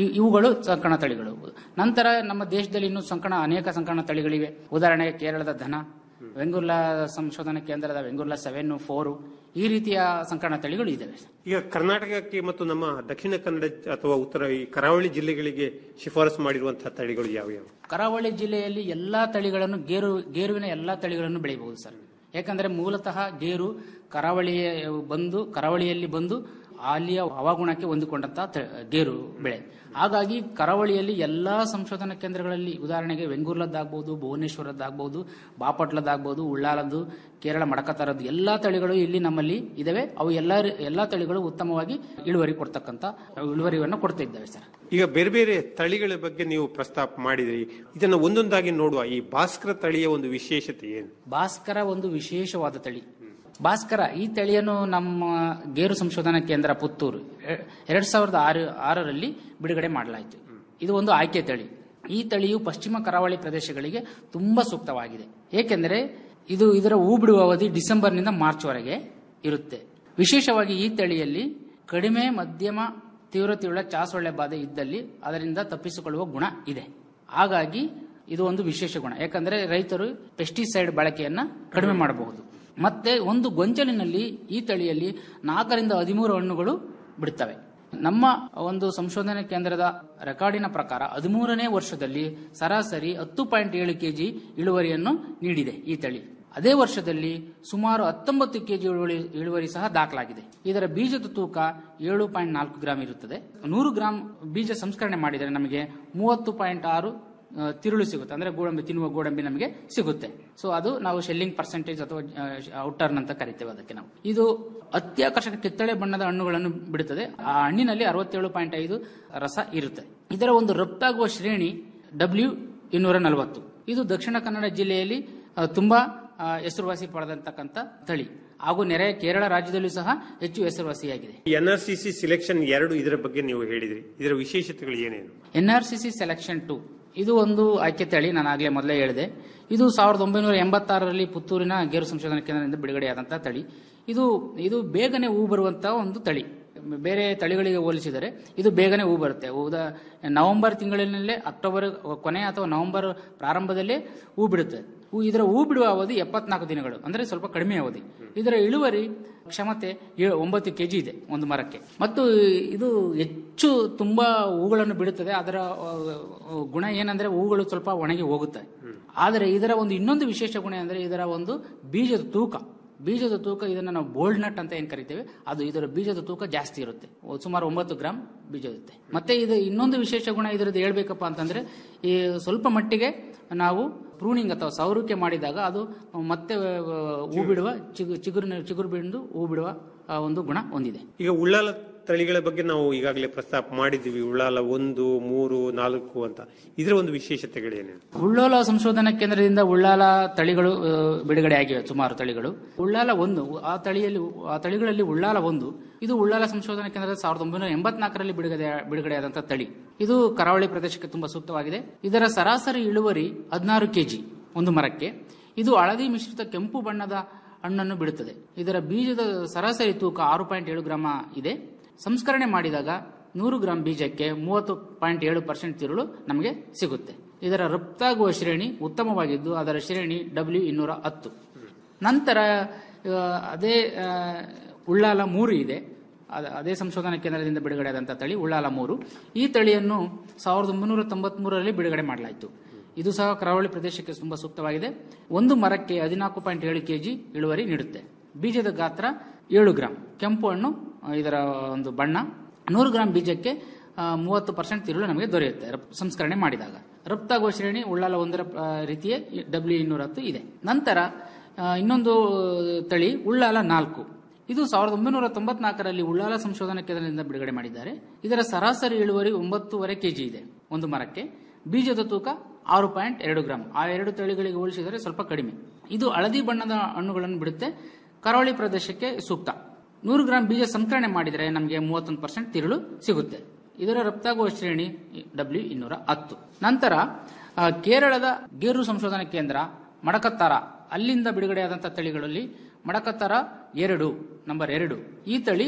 ಇ- ಇವುಗಳು ಸಂಕಣ ತಳಿಗಳು ನಂತರ ನಮ್ಮ ದೇಶದಲ್ಲಿ ಇನ್ನೂ ಸಂಕಣ ಅನೇಕ ಸಂಕಣ ತಳಿಗಳಿವೆ ಉದಾಹರಣೆಗೆ ಕೇರಳದ ಧನ ವೆಂಗುರ್ಲಾ ಸಂಶೋಧನಾ ಕೇಂದ್ರದ ವೆಂಗುರ್ಲಾ ಸೆವೆನ್ ಫೋರು ಈ ರೀತಿಯ ಸಂಕಣ ತಳಿಗಳು ಇದಾವೆ ಈಗ ಕರ್ನಾಟಕಕ್ಕೆ ಮತ್ತು ನಮ್ಮ ದಕ್ಷಿಣ ಕನ್ನಡ ಅಥವಾ ಉತ್ತರ ಈ ಕರಾವಳಿ ಜಿಲ್ಲೆಗಳಿಗೆ ಶಿಫಾರಸು ಮಾಡಿರುವಂತಹ ತಳಿಗಳು ಯಾವ್ಯಾವು ಕರಾವಳಿ ಜಿಲ್ಲೆಯಲ್ಲಿ ಎಲ್ಲಾ ತಳಿಗಳನ್ನು ಗೇರು ಗೇರುವಿನ ಎಲ್ಲಾ ತಳಿಗಳನ್ನು ಬೆಳೆಯಬಹುದು ಸರ್ ಯಾಕಂದ್ರೆ ಮೂಲತಃ ಗೇರು ಕರಾವಳಿ ಬಂದು ಕರಾವಳಿಯಲ್ಲಿ ಬಂದು ಅಲ್ಲಿಯ ಹವಾಗುಣಕ್ಕೆ ಹೊಂದಿಕೊಂಡಂತಹ ತ- ಗೇರು ಬೆಳೆ ಹಾಗಾಗಿ ಕರಾವಳಿಯಲ್ಲಿ ಎಲ್ಲಾ ಸಂಶೋಧನಾ ಕೇಂದ್ರಗಳಲ್ಲಿ ಉದಾಹರಣೆಗೆ ವೆಂಗೂರ್ಲದ್ದಾಗ್ಬೋದು ಭುವನೇಶ್ವರದ್ದಾಗ್ಬೋದು ಬಾಪಟ್ಲದ್ದಾಗ್ಬೋದು ಉಳ್ಳಾಲದ್ದು ಕೇರಳ ಮಡಕತರದ್ದು ಎಲ್ಲಾ ತಳಿಗಳು ಇಲ್ಲಿ ನಮ್ಮಲ್ಲಿ ಇದಾವೆ ಅವು ಎಲ್ಲಾ ಎಲ್ಲಾ ತಳಿಗಳು ಉತ್ತಮವಾಗಿ ಇಳುವರಿ ಕೊಡ್ತಕ್ಕಂತ ಇಳುವರಿಯನ್ನು ಕೊಡ್ತಾ ಇದ್ದಾವೆ ಸರ್ ಈಗ ಬೇರೆ ಬೇರೆ ತಳಿಗಳ ಬಗ್ಗೆ ನೀವು ಪ್ರಸ್ತಾಪ ಮಾಡಿದ್ರಿ ಇದನ್ನ ಒಂದೊಂದಾಗಿ ನೋಡುವ ಈ ಭಾಸ್ಕರ ತಳಿಯ ಒಂದು ವಿಶೇಷತೆ ಏನು ಭಾಸ್ಕರ ಒಂದು ವಿಶೇಷವಾದ ತಳಿ ಭಾಸ್ಕರ ಈ ತಳಿಯನ್ನು ನಮ್ಮ ಗೇರು ಸಂಶೋಧನಾ ಕೇಂದ್ರ ಪುತ್ತೂರು ಎ- ಎರಡ್ ಸಾವಿರದ ಆರು ಆರರಲ್ಲಿ ಬಿಡುಗಡೆ ಮಾಡಲಾಯಿತು ಇದು ಒಂದು ಆಯ್ಕೆ ತಳಿ ಈ ತಳಿಯು ಪಶ್ಚಿಮ ಕರಾವಳಿ ಪ್ರದೇಶಗಳಿಗೆ ತುಂಬಾ ಸೂಕ್ತವಾಗಿದೆ ಏಕೆಂದರೆ ಇದು ಇದರ ಹೂ ಬಿಡುವ ಅವಧಿ ಡಿಸೆಂಬರ್ನಿಂದ ಮಾರ್ಚ್ವರೆಗೆ ಇರುತ್ತೆ ವಿಶೇಷವಾಗಿ ಈ ತಳಿಯಲ್ಲಿ ಕಡಿಮೆ ಮಧ್ಯಮ ತೀವ್ರತೆಯುಳ್ಳ ಚಾಸೊಳ್ಳೆ ಬಾಧೆ ಇದ್ದಲ್ಲಿ ಅದರಿಂದ ತಪ್ಪಿಸಿಕೊಳ್ಳುವ ಗುಣ ಇದೆ ಹಾಗಾಗಿ ಇದು ಒಂದು ವಿಶೇಷ ಗುಣ ಯಾಕಂದ್ರೆ ರೈತರು ಪೆಸ್ಟಿಸೈಡ್ ಬಳಕೆಯನ್ನ ಕಡಿಮೆ ಮಾಡಬಹುದು ಮತ್ತೆ ಒಂದು ಗೊಂಚಲಿನಲ್ಲಿ ಈ ತಳಿಯಲ್ಲಿ ನಾಲ್ಕರಿಂದ ಹದಿಮೂರು ಹಣ್ಣುಗಳು ಬಿಡುತ್ತವೆ ನಮ್ಮ ಒಂದು ಸಂಶೋಧನಾ ಕೇಂದ್ರದ ರೆಕಾರ್ಡಿನ ಪ್ರಕಾರ ಹದಿಮೂರನೇ ವರ್ಷದಲ್ಲಿ ಸರಾಸರಿ ಹತ್ತು ಪಾಯಿಂಟ್ ಏಳು ಕೆಜಿ ಇಳುವರಿಯನ್ನು ನೀಡಿದೆ ಈ ತಳಿ ಅದೇ ವರ್ಷದಲ್ಲಿ ಸುಮಾರು ಹತ್ತೊಂಬತ್ತು ಕೆಜಿ ಇಳುವರಿ ಇಳುವರಿ ಸಹ ದಾಖಲಾಗಿದೆ ಇದರ ಬೀಜದ ತೂಕ ಏಳು ಪಾಯಿಂಟ್ ನಾಲ್ಕು ಗ್ರಾಮ್ ಇರುತ್ತದೆ ನೂರು ಗ್ರಾಂ ಬೀಜ ಸಂಸ್ಕರಣೆ ಮಾಡಿದರೆ ನಮಗೆ ಮೂವತ್ತು ಪಾಯಿಂಟ್ ಆರು ಆ, ತಿರುಳು ಸಿಗುತ್ತೆ ಅಂದ್ರೆ ಗೋಡಂಬಿ ತಿನ್ನುವ ಗೋಡಂಬಿ ನಮಗೆ ಸಿಗುತ್ತೆ ಸೊ ಅದು ನಾವು ಶೆಲ್ಲಿಂಗ್ ಪರ್ಸೆಂಟೇಜ್ ಅಥವಾ ಔಟರ್ನ್ ಅಂತ ಕರಿತೇವೆ ಅದಕ್ಕೆ ನಾವು ಇದು ಅತ್ಯಾಕರ್ಷಕ ಕಿತ್ತಳೆ ಬಣ್ಣದ ಹಣ್ಣುಗಳನ್ನು ಬಿಡುತ್ತದೆ ಆ ಹಣ್ಣಿನಲ್ಲಿ ಅರವತ್ತೇಳು ಪಾಯಿಂಟ್ ಐದು ರಸ ಇರುತ್ತೆ ಇದರ ಒಂದು ರಫ್ತಾಗುವ ಶ್ರೇಣಿ ಡಬ್ಲ್ಯೂ ಇನ್ನೂರ ನಲವತ್ತು ಇದು ದಕ್ಷಿಣ ಕನ್ನಡ ಜಿಲ್ಲೆಯಲ್ಲಿ ಆ, ತುಂಬಾ ಆ, ಹೆಸರುವಾಸಿ ಪಡೆದಂತಕ್ಕಂಥ ತಳಿ ಹಾಗೂ ನೆರೆಯ ಕೇರಳ ರಾಜ್ಯದಲ್ಲೂ ಸಹ ಹೆಚ್ಚು ಹೆಸರುವಾಸಿಯಾಗಿದೆ N R C C selection ಎರಡು ಇದರ ಬಗ್ಗೆ ನೀವು ಹೇಳಿದ್ರಿ ಇದರ ವಿಶೇಷತೆಗಳು ಏನೇನು ಎನ್ಆರ್ಸಿಸಿ ಸೆಲೆಕ್ಷನ್ ಟು ಇದು ಒಂದು ಆಯ್ಕೆ ತಳಿ ನಾನು ಆಗಲೇ ಮೊದಲೇ ಹೇಳಿದೆ ಇದು ಸಾವಿರದ ಒಂಬೈನೂರ ಎಂಬತ್ತಾರರಲ್ಲಿ ಪುತ್ತೂರಿನ ಗೇರು ಸಂಶೋಧನಾ ಕೇಂದ್ರದಿಂದ ಬಿಡುಗಡೆಯಾದಂತಹ ತಳಿ ಇದು ಇದು ಬೇಗನೆ ಹೂ ಬರುವಂತಹ ಒಂದು ತಳಿ ಬೇರೆ ತಳಿಗಳಿಗೆ ಹೋಲಿಸಿದರೆ ಇದು ಬೇಗನೆ ಹೂ ಬರುತ್ತೆ ಉದಾ ನವೆಂಬರ್ ತಿಂಗಳಿನಲ್ಲೇ ಅಕ್ಟೋಬರ್ ಕೊನೆ ಅಥವಾ ನವೆಂಬರ್ ಪ್ರಾರಂಭದಲ್ಲೇ ಹೂ ಬಿಡುತ್ತೆ ಹೂ- ಇದರ ಹೂ ಬಿಡುವ ಅವಧಿ ಎಪ್ಪತ್ನಾಲ್ಕು ದಿನಗಳು ಅಂದ್ರೆ ಸ್ವಲ್ಪ ಕಡಿಮೆ ಅವಧಿ ಇದರ ಇಳುವರಿ ಕ್ಷಮತೆ ಏ- ಒಂಬತ್ತು ಕೆಜಿ ಇದೆ ಒಂದು ಮರಕ್ಕೆ ಮತ್ತು ಇದು ಹೆಚ್ಚು ತುಂಬಾ ಹೂಗಳನ್ನು ಬಿಡುತ್ತದೆ ಅದರ ಆ, ಗುಣ ಏನಂದ್ರೆ ಹೂಗಳು ಸ್ವಲ್ಪ ಒಣಗಿ ಹೋಗುತ್ತವೆ ಆದರೆ ಇದರ ಒಂದು ಇನ್ನೊಂದು ವಿಶೇಷ ಗುಣ ಅಂದ್ರೆ ಇದರ ಒಂದು ಬೀಜದ ತೂಕ ಬೀಜದ ತೂಕ ಇದನ್ನ ನಾವು ಬೋಲ್ಡ್ ನಟ್ ಅಂತ ಏನ್ ಕರಿತೇವೆ ಅದು ಇದರ ಬೀಜದ ತೂಕ ಜಾಸ್ತಿ ಇರುತ್ತೆ ಸುಮಾರು ಒಂಬತ್ತು ಗ್ರಾಮ್ ಬೀಜ ಇರುತ್ತೆ ಮತ್ತೆ ಇದು ಇನ್ನೊಂದು ವಿಶೇಷ ಗುಣ ಇದರದ್ದು ಹೇಳ್ಬೇಕಪ್ಪ ಅಂತಂದ್ರೆ ಈ ಸ್ವಲ್ಪ ಮಟ್ಟಿಗೆ ನಾವು ಪ್ರೂನಿಂಗ್ ಅಥವಾ ಸೌರುಕೆ ಮಾಡಿದಾಗ ಅದು ಮತ್ತೆ ಆ, ಹೂ ಬಿಡುವ ಚಿಗು ಚಿಗುರಿನ ಚಿಗುರು ಬಿಂದು ಹೂ ಬಿಡುವ ಆ, ಒಂದು ಗುಣ ಹೊಂದಿದೆ ಈಗ ಉಳ್ಳಾಲ ತಳಿಗಳ ಬಗ್ಗೆ ನಾವು ಈಗಾಗಲೇ ಪ್ರಸ್ತಾಪ ಮಾಡಿದ್ದೀವಿ ಉಳ್ಳಾಲ ಒಂದು ಮೂರು ನಾಲ್ಕು ಅಂತ ಇದರ ಒಂದು ವಿಶೇಷತೆಗಳೇನೇನು ಉಳ್ಳಾಲ ಸಂಶೋಧನಾ ಕೇಂದ್ರದಿಂದ ಉಳ್ಳಾಲ ತಳಿಗಳು ಆ, ಬಿಡುಗಡೆ ಆಗಿವೆ ಸುಮಾರು ತಳಿಗಳು ಉಳ್ಳಾಲ ಒಂದು ಆ ತಳಿಯಲ್ಲಿ ಆ ತಳಿಗಳಲ್ಲಿ ಉಳ್ಳಾಲ ಒಂದು ಇದು ಉಳ್ಳಾಲ ಸಂಶೋಧನಾ ಕೇಂದ್ರದ ಸಾವಿರದ ಒಂಬೈನೂರ ಎಂಬತ್ನಾಲ್ಕರಲ್ಲಿ ಬಿಡುಗಡೆ ಬಿಡುಗಡೆಯಾದಂತಹ ತಳಿ ಇದು ಕರಾವಳಿ ಪ್ರದೇಶಕ್ಕೆ ತುಂಬಾ ಸೂಕ್ತವಾಗಿದೆ ಇದರ ಸರಾಸರಿ ಇಳುವರಿ ಹದಿನಾರು ಕೆಜಿ ಒಂದು ಮರಕ್ಕೆ ಇದು ಹಳದಿ ಮಿಶ್ರಿತ ಕೆಂಪು ಬಣ್ಣದ ಹಣ್ಣನ್ನು ಬಿಡುತ್ತದೆ ಇದರ ಬೀಜದ ಸರಾಸರಿ ತೂಕ ಆರು ಪಾಯಿಂಟ್ ಏಳು ಗ್ರಾಮ ಇದೆ ಸಂಸ್ಕರಣೆ ಮಾಡಿದಾಗ ನೂರು ಗ್ರಾಂ ಬೀಜಕ್ಕೆ ಮೂವತ್ತು ಪಾಯಿಂಟ್ ಏಳು ಪರ್ಸೆಂಟ್ ತಿರುಳು ನಮಗೆ ಸಿಗುತ್ತೆ ಇದರ ರಫ್ತಾಗುವ ಶ್ರೇಣಿ ಉತ್ತಮವಾಗಿದ್ದು ಅದರ ಶ್ರೇಣಿ ಡಬ್ಲ್ಯೂ ಇನ್ನೂರ ಹತ್ತು ನಂತರ ಆ, ಅದೇ ಆ, ಉಳ್ಳಾಲ ಮೂರು ಇದೆ ಅದ- ಅದೇ ಸಂಶೋಧನಾ ಕೇಂದ್ರದಿಂದ ಬಿಡುಗಡೆಯಾದಂತಹ ತಳಿ ಉಳ್ಳಾಲ ಮೂರು ಈ ತಳಿಯನ್ನು ಸಾವಿರದ ಒಂಬೈನೂರ ತೊಂಬತ್ಮೂರರಲ್ಲಿ ಬಿಡುಗಡೆ ಮಾಡಲಾಯಿತು ಇದು ಸಹ ಕರಾವಳಿ ಪ್ರದೇಶಕ್ಕೆ ತುಂಬಾ ಸೂಕ್ತವಾಗಿದೆ ಒಂದು ಮರಕ್ಕೆ ಹದಿನಾಲ್ಕು ಪಾಯಿಂಟ್ ಏಳು ಕೆಜಿ ಇಳುವರಿ ನೀಡುತ್ತೆ ಬೀಜದ ಗಾತ್ರ ಏಳು ಗ್ರಾಂ ಕೆಂಪು ಹಣ್ಣು ಆ, ಇದರ ಒಂದು ಬಣ್ಣ ನೂರು ಗ್ರಾಂ ಬೀಜಕ್ಕೆ ಆ, ಮೂವತ್ತು ಪರ್ಸೆಂಟ್ ತಿರುಳು ನಮಗೆ ದೊರೆಯುತ್ತೆ ರಫ್- ಸಂಸ್ಕರಣೆ ಮಾಡಿದಾಗ ರಫ್ತಾಗುವ ಶ್ರೇಣಿ ಉಳ್ಳಾಲ ಒಂದರ ಆ, ರೀತಿಯ ಡಬ್ಲ್ಯೂ ಇನ್ನೂರ ಹತ್ತು ಇದೆ ನಂತರ ಆ, ಇನ್ನೊಂದು ತಳಿ ಉಳ್ಳಾಲ ನಾಲ್ಕು ಇದು ಸಾವಿರದ ಒಂಬೈನೂರ ತೊಂಬತ್ನಾಲ್ಕರಲ್ಲಿ ಉಳ್ಳಾಲ ಸಂಶೋಧನಾ ಕೇಂದ್ರದಿಂದ ಬಿಡುಗಡೆ ಮಾಡಿದ್ದಾರೆ ಇದರ ಸರಾಸರಿ ಇಳುವರಿ ಒಂಬತ್ತೂವರೆ ಕೆಜಿ ಇದೆ ಒಂದು ಮರಕ್ಕೆ ಬೀಜದ ತೂಕ ಆರು ಪಾಯಿಂಟ್ ಎರಡು ಗ್ರಾಂ ಆ ಎರಡು ತಳಿಗಳಿಗೆ ಹೋಲಿಸಿದರೆ ಸ್ವಲ್ಪ ಕಡಿಮೆ ಇದು ಹಳದಿ ಬಣ್ಣದ ಹಣ್ಣುಗಳನ್ನು ಬಿಡುತ್ತೆ ಕರಾವಳಿ ಪ್ರದೇಶಕ್ಕೆ ಸೂಕ್ತ ನೂರು ಗ್ರಾಂ ಬೀಜ ಸಂಸ್ಕರಣೆ ಮಾಡಿದರೆ ನಮಗೆ ಮೂವತ್ತೊಂದು ಪರ್ಸೆಂಟ್ ತಿರುಳು ಸಿಗುತ್ತೆ ಇದರ ರಫ್ತಾಗುವ ಶ್ರೇಣಿ ಡಬ್ಲ್ಯೂ ಇನ್ನೂರ ಹತ್ತು ನಂತರ ಆ, ಕೇರಳದ ಗೇರು ಸಂಶೋಧನಾ ಕೇಂದ್ರ ಮಡಕತ್ತಾರ ಅಲ್ಲಿಂದ ಬಿಡುಗಡೆಯಾದಂತಹ ತಳಿಗಳಲ್ಲಿ ಮಡಕತ್ತಾರ ಎರಡು ನಂಬರ್ ಎರಡು ಈ ತಳಿ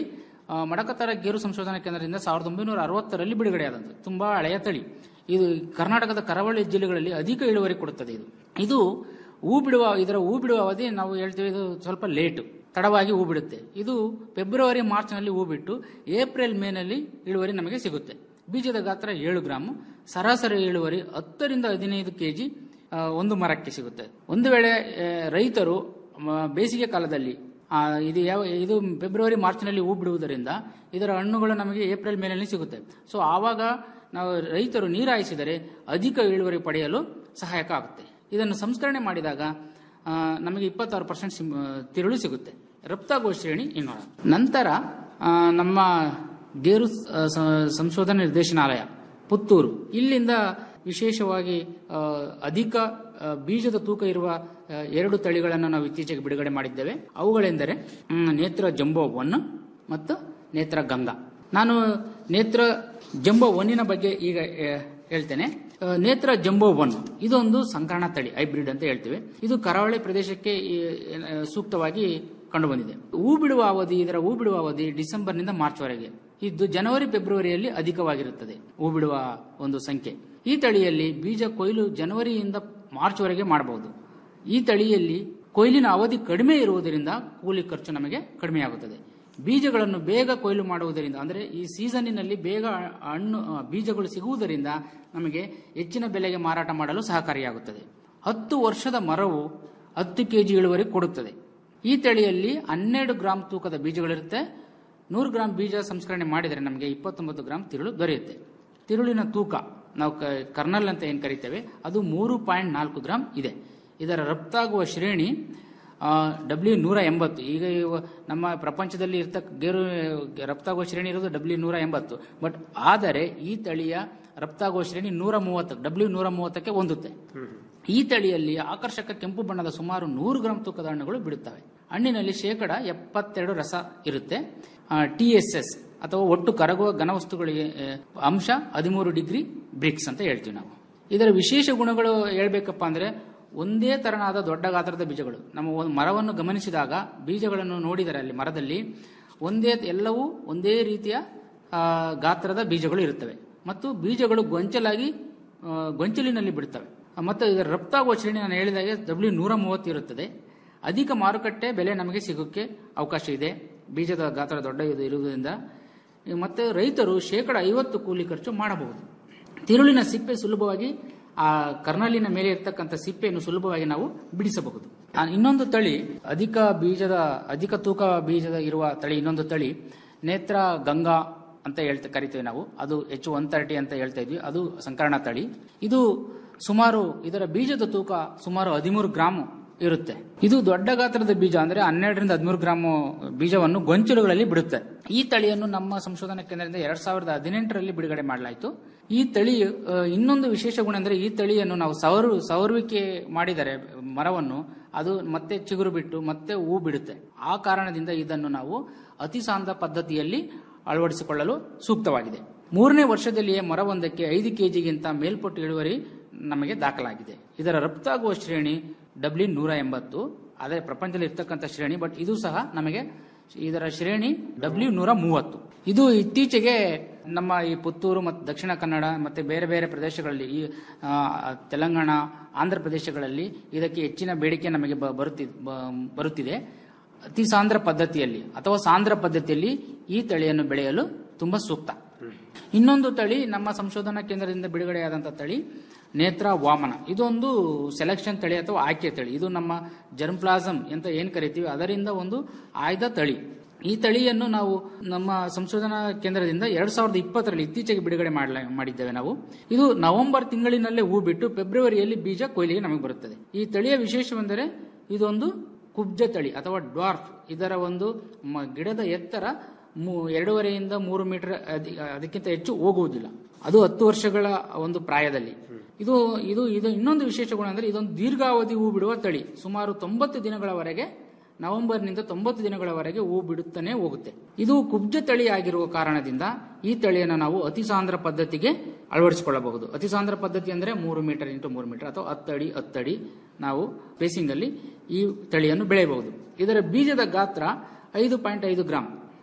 ಆ, ಮಡಕತರ ಗೇರು ಸಂಶೋಧನಾ ಕೇಂದ್ರದಿಂದ ಸಾವಿರದ ಒಂಬೈನೂರ ಅರವತ್ತರಲ್ಲಿ ಬಿಡುಗಡೆಯಾದಂಥದ್ದು ತುಂಬಾ ಹಳೆಯ ತಳಿ ಇದು ಕರ್ನಾಟಕದ ಕರಾವಳಿ ಜಿಲ್ಲೆಗಳಲ್ಲಿ ಅಧಿಕ ಇಳುವರಿ ಕೊಡುತ್ತದೆ ಇದು ಇದು ಹೂ ಬಿಡುವ ಇದರ ಹೂ ಬಿಡುವ ಅವಧಿ ನಾವು ಹೇಳ್ತೀವಿ ಇದು ಸ್ವಲ್ಪ ಲೇಟು ತಡವಾಗಿ ಹೂ ಬಿಡುತ್ತೆ ಇದು ಫೆಬ್ರವರಿ ಮಾರ್ಚ್ನಲ್ಲಿ ಹೂ ಬಿಟ್ಟು ಏಪ್ರಿಲ್ ಮೇನಲ್ಲಿ ಇಳುವರಿ ನಮಗೆ ಸಿಗುತ್ತೆ ಬೀಜದ ಗಾತ್ರ ಏಳು ಗ್ರಾಮು ಸರಾಸರಿ ಇಳುವರಿ ಹತ್ತರಿಂದ ಹದಿನೈದು ಕೆಜಿ ಆ, ಒಂದು ಮರಕ್ಕೆ ಸಿಗುತ್ತೆ ಒಂದು ವೇಳೆ ಆ, ರೈತರು ಮ- ಬೇಸಿಗೆ ಕಾಲದಲ್ಲಿ ಆ, ಇದು ಯಾವ ಇದು ಫೆಬ್ರವರಿ ಮಾರ್ಚ್ನಲ್ಲಿ ಹೂ ಬಿಡುವುದರಿಂದ ಇದರ ಹಣ್ಣುಗಳು ನಮಗೆ ಏಪ್ರಿಲ್ ಮೇನಲ್ಲಿ ಸಿಗುತ್ತೆ ಸೊ ಆವಾಗ ನಾವು ರೈತರು ನೀರಾಯಿಸಿದರೆ ಅಧಿಕ ಇಳುವರಿ ಪಡೆಯಲು ಸಹಾಯಕ ಆಗುತ್ತೆ ಇದನ್ನು ಸಂಸ್ಕರಣೆ ಮಾಡಿದಾಗ ಆ, ನಮಗೆ ಇಪ್ಪತ್ತಾರು ಪರ್ಸೆಂಟ್ ತಿರುಳು ಸಿಗುತ್ತೆ ರಫ್ತಾಗುವ ಶ್ರೇಣಿ ಇನ್ನೂರ ನಂತರ ಆ, ನಮ್ಮ ಗೇರು ಆ, ಸ- ಸಂಶೋಧನಾ ನಿರ್ದೇಶನಾಲಯ ಪುತ್ತೂರು ಇಲ್ಲಿಂದ ವಿಶೇಷವಾಗಿ ಆ, ಅಧಿಕ ಆ, ಬೀಜದ ತೂಕ ಇರುವ ಆ, ಎರಡು ತಳಿಗಳನ್ನು ನಾವು ಇತ್ತೀಚೆಗೆ ಬಿಡುಗಡೆ ಮಾಡಿದ್ದೇವೆ ಅವುಗಳೆಂದರೆ ಮ್, ನೇತ್ರ ಜಂಬೋ ಒನ್ ಮತ್ತು ನೇತ್ರ ಗಂಗಾ ನಾನು ನೇತ್ರ ಜಂಬೋ ಒನ್ನಿನ ಬಗ್ಗೆ ಈಗ ಆ, ಹೇಳ್ತೇನೆ ಆ, ನೇತ್ರ ಜಂಬೋ ಒನ್ ಇದೊಂದು ಸಂಕರಣ ತಳಿ ಹೈಬ್ರಿಡ್ ಅಂತ ಹೇಳ್ತೇವೆ ಇದು ಕರಾವಳಿ ಪ್ರದೇಶಕ್ಕೆ ಈ, ಆ, ಸೂಕ್ತವಾಗಿ ಕಂಡುಬಂದಿದೆ ಹೂ ಬಿಡುವ ಅವಧಿ ಇದರ ಹೂ ಬಿಡುವ ಅವಧಿ ಡಿಸೆಂಬರ್ನಿಂದ ಮಾರ್ಚ್ವರೆಗೆ ಇದ್ದು ಜನವರಿ ಫೆಬ್ರವರಿಯಲ್ಲಿ ಅಧಿಕವಾಗಿರುತ್ತದೆ ಹೂ ಬಿಡುವ ಒಂದು ಸಂಖ್ಯೆ ಈ ತಳಿಯಲ್ಲಿ ಬೀಜ ಕೊಯ್ಲು ಜನವರಿಯಿಂದ ಮಾರ್ಚ್ವರೆಗೆ ಮಾಡಬಹುದು ಈ ತಳಿಯಲ್ಲಿ ಕೊಯ್ಲಿನ ಅವಧಿ ಕಡಿಮೆ ಇರುವುದರಿಂದ ಕೂಲಿ ಖರ್ಚು ನಮಗೆ ಕಡಿಮೆಯಾಗುತ್ತದೆ ಬೀಜಗಳನ್ನು ಬೇಗ ಕೊಯ್ಲು ಮಾಡುವುದರಿಂದ ಅಂದರೆ ಈ ಸೀಸನ್ನಿನಲ್ಲಿ ಬೇಗ ಹಣ್ಣು ಆ, ಬೀಜಗಳು ಸಿಗುವುದರಿಂದ ನಮಗೆ ಹೆಚ್ಚಿನ ಬೆಲೆಗೆ ಮಾರಾಟ ಮಾಡಲು ಸಹಕಾರಿಯಾಗುತ್ತದೆ ಹತ್ತು ವರ್ಷದ ಮರವು ಹತ್ತು ಕೆಜಿ ಇಳುವರಿ ಕೊಡುತ್ತದೆ ಈ ತಳಿಯಲ್ಲಿ ಹನ್ನೆರಡು ಗ್ರಾಂ ತೂಕದ ಬೀಜಗಳಿರುತ್ತೆ ನೂರು ಗ್ರಾಂ ಬೀಜ ಸಂಸ್ಕರಣೆ ಮಾಡಿದರೆ ನಮಗೆ ಇಪ್ಪತ್ತೊಂಬತ್ತು ಗ್ರಾಂ ತಿರುಳು ದೊರೆಯುತ್ತೆ ತಿರುಳಿನ ತೂಕ ನಾವು ಕ- ಕರ್ನಲ್ ಅಂತ ಏನು ಕರಿತೇವೆ ಅದು ಮೂರು ಪಾಯಿಂಟ್ ನಾಲ್ಕು ಗ್ರಾಂ ಇದೆ ಇದರ ರಫ್ತಾಗುವ ಶ್ರೇಣಿ ಡಬ್ಲ್ಯೂ ನೂರ ಎಂಬತ್ತು ಈಗ ಇವ- ನಮ್ಮ ಪ್ರಪಂಚದಲ್ಲಿ ಇರ್ತಕ್ಕ ಗೇರು ರಫ್ತಾಗುವ ಶ್ರೇಣಿ ಇರೋದು ಡಬ್ಲ್ಯೂ ನೂರ ಎಂಬತ್ತು ಬಟ್ ಆದರೆ ಈ ತಳಿಯ ರಫ್ತಾಗುವ ಶ್ರೇಣಿ ನೂರ ಮೂವತ್ತು ಡಬ್ಲ್ಯೂ ನೂರ ಮೂವತ್ತಕ್ಕೆ ಹೊಂದುತ್ತೆ ಈ ತಳಿಯಲ್ಲಿ ಆಕರ್ಷಕ ಕೆಂಪು ಬಣ್ಣದ ಸುಮಾರು ನೂರು ಗ್ರಾಂ ತೂಕದ ಹಣ್ಣುಗಳು ಬಿಡುತ್ತವೆ ಹಣ್ಣಿನಲ್ಲಿ ಶೇಕಡ ಎಪ್ಪತ್ತೆರಡು ರಸ ಇರುತ್ತೆ ಟಿ ಎಸ್ ಎಸ್ ಅಥವಾ ಒಟ್ಟು ಕರಗುವ ಘನವಸ್ತುಗಳಿಗೆ ಆ, ಅಂಶ ಹದಿಮೂರು ಡಿಗ್ರಿ ಬ್ರಿಕ್ಸ್ ಅಂತ ಹೇಳ್ತೀವಿ ನಾವು ಇದರ ವಿಶೇಷ ಗುಣಗಳು ಹೇಳ್ಬೇಕಪ್ಪ ಅಂದ್ರೆ ಒಂದೇ ತರನಾದ ದೊಡ್ಡ ಗಾತ್ರದ ಬೀಜಗಳು ನಮ್ಮ ಒಂದು ಮರವನ್ನು ಗಮನಿಸಿದಾಗ ಬೀಜಗಳನ್ನು ನೋಡಿದರೆ ಅಲ್ಲಿ ಮರದಲ್ಲಿ ಒಂದೇ ಎಲ್ಲವೂ ಒಂದೇ ರೀತಿಯ ಆ, ಗಾತ್ರದ ಬೀಜಗಳು ಇರುತ್ತವೆ ಮತ್ತು ಬೀಜಗಳು ಗೊಂಚಲಾಗಿ ಆ, ಗೊಂಚಲಿನಲ್ಲಿ ಬಿಡುತ್ತವೆ ಮತ್ತು ಇದರ ರಫ್ತಾಗುವ ಶ್ರೇಣಿ ನಾನು ಹೇಳಿದಾಗೆ ಡಬ್ಲ್ಯೂ ನೂರ ಮೂವತ್ತು ಇರುತ್ತದೆ ಅಧಿಕ ಮಾರುಕಟ್ಟೆ ಬೆಲೆ ನಮಗೆ ಸಿಗೋಕ್ಕೆ ಅವಕಾಶ ಇದೆ ಬೀಜದ ಗಾತ್ರ ದೊಡ್ಡ ಇದು ಇರುವುದರಿಂದ ಮತ್ತು ರೈತರು ಶೇಕಡ ಐವತ್ತು ಕೂಲಿ ಖರ್ಚು ಮಾಡಬಹುದು ತಿರುಳಿನ ಸಿಪ್ಪೆ ಸುಲಭವಾಗಿ ಆ ಕರ್ನಲಿನ ಮೇಲೆ ಇರ್ತಕ್ಕಂಥ ಸಿಪ್ಪೆಯನ್ನು ಸುಲಭವಾಗಿ ನಾವು ಬಿಡಿಸಬಹುದು ಆ, ಇನ್ನೊಂದು ತಳಿ ಅಧಿಕ ಬೀಜದ ಅಧಿಕ ತೂಕ ಬೀಜದ ಇರುವ ತಳಿ ಇನ್ನೊಂದು ತಳಿ ನೇತ್ರ ಗಂಗಾ ಅಂತ ಹೇಳ್ತಾ ಕರಿತೇವೆ ನಾವು ಅದು ಎಚ್ ಒನ್ ತರ್ಟಿ ಅಂತ ಹೇಳ್ತಾ ಇದ್ವಿ ಅದು ಸಂಕರಣ ತಳಿ ಇದು ಸುಮಾರು ಇದರ ಬೀಜದ ತೂಕ ಸುಮಾರು ಹದಿಮೂರು ಗ್ರಾಮು ಇರುತ್ತೆ ಇದು ದೊಡ್ಡ ಗಾತ್ರದ ಬೀಜ ಅಂದ್ರೆ ಹನ್ನೆರಡರಿಂದ ಹದಿಮೂರು ಗ್ರಾಮ್ ಬೀಜವನ್ನು ಗೊಂಚಲುಗಳಲ್ಲಿ ಬಿಡುತ್ತೆ ಈ ತಳಿಯನ್ನು ನಮ್ಮ ಸಂಶೋಧನಾ ಕೇಂದ್ರದಿಂದ ಎರಡ್ ಸಾವಿರದ ಹದಿನೆಂಟರಲ್ಲಿ ಬಿಡುಗಡೆ ಮಾಡಲಾಯಿತು ಈ ತಳಿ ಆ, ಇನ್ನೊಂದು ವಿಶೇಷ ಗುಣ ಅಂದ್ರೆ ಈ ತಳಿಯನ್ನು ನಾವು ಸವರು ಸವರುವಿಕೆ ಮಾಡಿದರೆ ಮರವನ್ನು ಅದು ಮತ್ತೆ ಚಿಗುರು ಬಿಟ್ಟು ಮತ್ತೆ ಹೂ ಬಿಡುತ್ತೆ ಆ ಕಾರಣದಿಂದ ಇದನ್ನು ನಾವು ಅತಿ ಸಾಂದ್ರ ಪದ್ಧತಿಯಲ್ಲಿ ಅಳವಡಿಸಿಕೊಳ್ಳಲು ಸೂಕ್ತವಾಗಿದೆ ಮೂರನೇ ವರ್ಷದಲ್ಲಿಯೇ ಮರವೊಂದಕ್ಕೆ ಐದು ಕೆಜಿಗಿಂತ ಮೇಲ್ಪಟ್ಟು ಇಳುವರಿ ನಮಗೆ ದಾಖಲಾಗಿದೆ ಇದರ ರಫ್ತಾಗುವ ಶ್ರೇಣಿ ಡಬ್ಲ್ಯೂ ನೂರ ಎಂಬತ್ತು ಅದೇ ಪ್ರಪಂಚದಲ್ಲಿ ಇರ್ತಕ್ಕಂಥ ಶ್ರೇಣಿ ಬಟ್ ಇದು ಸಹ ನಮಗೆ ಇದರ ಶ್ರೇಣಿ ಡಬ್ಲ್ಯೂ ನೂರ ಮೂವತ್ತು ಇದು ಇತ್ತೀಚೆಗೆ ನಮ್ಮ ಈ ಪುತ್ತೂರು ಮತ್ತು ದಕ್ಷಿಣ ಕನ್ನಡ ಮತ್ತೆ ಬೇರೆ ಬೇರೆ ಪ್ರದೇಶಗಳಲ್ಲಿ ಈ ಆ, ತೆಲಂಗಾಣ ಆಂಧ್ರ ಪ್ರದೇಶಗಳಲ್ಲಿ ಇದಕ್ಕೆ ಹೆಚ್ಚಿನ ಬೇಡಿಕೆ ನಮಗೆ ಬ- ಬರುತ್ತಿ ಬ- ಬರುತ್ತಿದೆ ಅತಿ ಸಾಂದ್ರ ಪದ್ಧತಿಯಲ್ಲಿ ಅಥವಾ ಸಾಂದ್ರ ಪದ್ಧತಿಯಲ್ಲಿ ಈ ತಳಿಯನ್ನು ಬೆಳೆಯಲು ತುಂಬಾ ಸೂಕ್ತ ಇನ್ನೊಂದು ತಳಿ ನಮ್ಮ ಸಂಶೋಧನಾ ಕೇಂದ್ರದಿಂದ ಬಿಡುಗಡೆಯಾದಂತಹ ತಳಿ ನೇತ್ರ ವಾಮನ ಇದೊಂದು ಸೆಲೆಕ್ಷನ್ ತಳಿ ಅಥವಾ ಆಯ್ಕೆ ತಳಿ ಇದು ನಮ್ಮ ಜರ್ಮ್ಪ್ಲಾಸಮ್ ಅಂತ ಏನ್ ಕರಿತೀವಿ ಅದರಿಂದ ಒಂದು ಆಯ್ದ ತಳಿ ಈ ತಳಿಯನ್ನು ನಾವು ನಮ್ಮ ಸಂಶೋಧನಾ ಕೇಂದ್ರದಿಂದ ಎರಡ್ ಸಾವಿರದ ಇಪ್ಪತ್ತರಲ್ಲಿ ಇತ್ತೀಚೆಗೆ ಬಿಡುಗಡೆ ಮಾಡಲ ಮಾಡಿದ್ದೇವೆ ನಾವು ಇದು ನವೆಂಬರ್ ತಿಂಗಳಿನಲ್ಲೇ ಹೂ ಬಿಟ್ಟು ಫೆಬ್ರವರಿಯಲ್ಲಿ ಬೀಜ ಕೊಯ್ಲಿಗೆ ನಮಗೆ ಬರುತ್ತದೆ ಈ ತಳಿಯ ವಿಶೇಷವೆಂದರೆ ಇದೊಂದು ಕುಬ್ಜ ತಳಿ ಅಥವಾ ಡ್ವಾರ್ಫ್ ಇದರ ಒಂದು ಮ- ಗಿಡದ ಎತ್ತರ ಮೂ- ಎರಡೂವರೆಯಿಂದ ಮೂರು ಮೀಟರ್ ಅದಿ- ಅದಕ್ಕಿಂತ ಹೆಚ್ಚು ಹೋಗುವುದಿಲ್ಲ ಅದು ಹತ್ತು ವರ್ಷಗಳ ಒಂದು ಪ್ರಾಯದಲ್ಲಿ ಇದು ಇದು ಇದು ಇನ್ನೊಂದು ವಿಶೇಷ ಗುಣ ಅಂದ್ರೆ ಇದೊಂದು ದೀರ್ಘಾವಧಿ ಹೂ ಬಿಡುವ ತಳಿ ಸುಮಾರು ತೊಂಬತ್ತು ದಿನಗಳವರೆಗೆ ನವೆಂಬರ್ನಿಂದ ತೊಂಬತ್ತು ದಿನಗಳವರೆಗೆ ಹೂ ಬಿಡುತ್ತಾನೆ ಹೋಗುತ್ತೆ ಇದು ಕುಬ್ಜ ತಳಿ ಆಗಿರುವ ಕಾರಣದಿಂದ ಈ ತಳಿಯನ್ನು ನಾವು ಅತಿ ಸಾಂದ್ರ ಪದ್ಧತಿಗೆ ಅಳವಡಿಸಿಕೊಳ್ಳಬಹುದು ಅತಿ ಸಾಂದ್ರ ಪದ್ಧತಿ ಅಂದ್ರೆ ಮೂರು ಮೀಟರ್ ಇಂಟು ಮೂರು ಮೀಟರ್ ಅಥವಾ ಹತ್ತಡಿ ಹತ್ತಡಿ ನಾವು ಬೇಸಿಂಗ್ ಅಲ್ಲಿ ಈ ತಳಿಯನ್ನು ಬೆಳೆಯಬಹುದು ಇದರ ಬೀಜದ ಗಾತ್ರ ಐದು ಪಾಯಿಂಟ್ ಐದು ಗ್ರಾಂ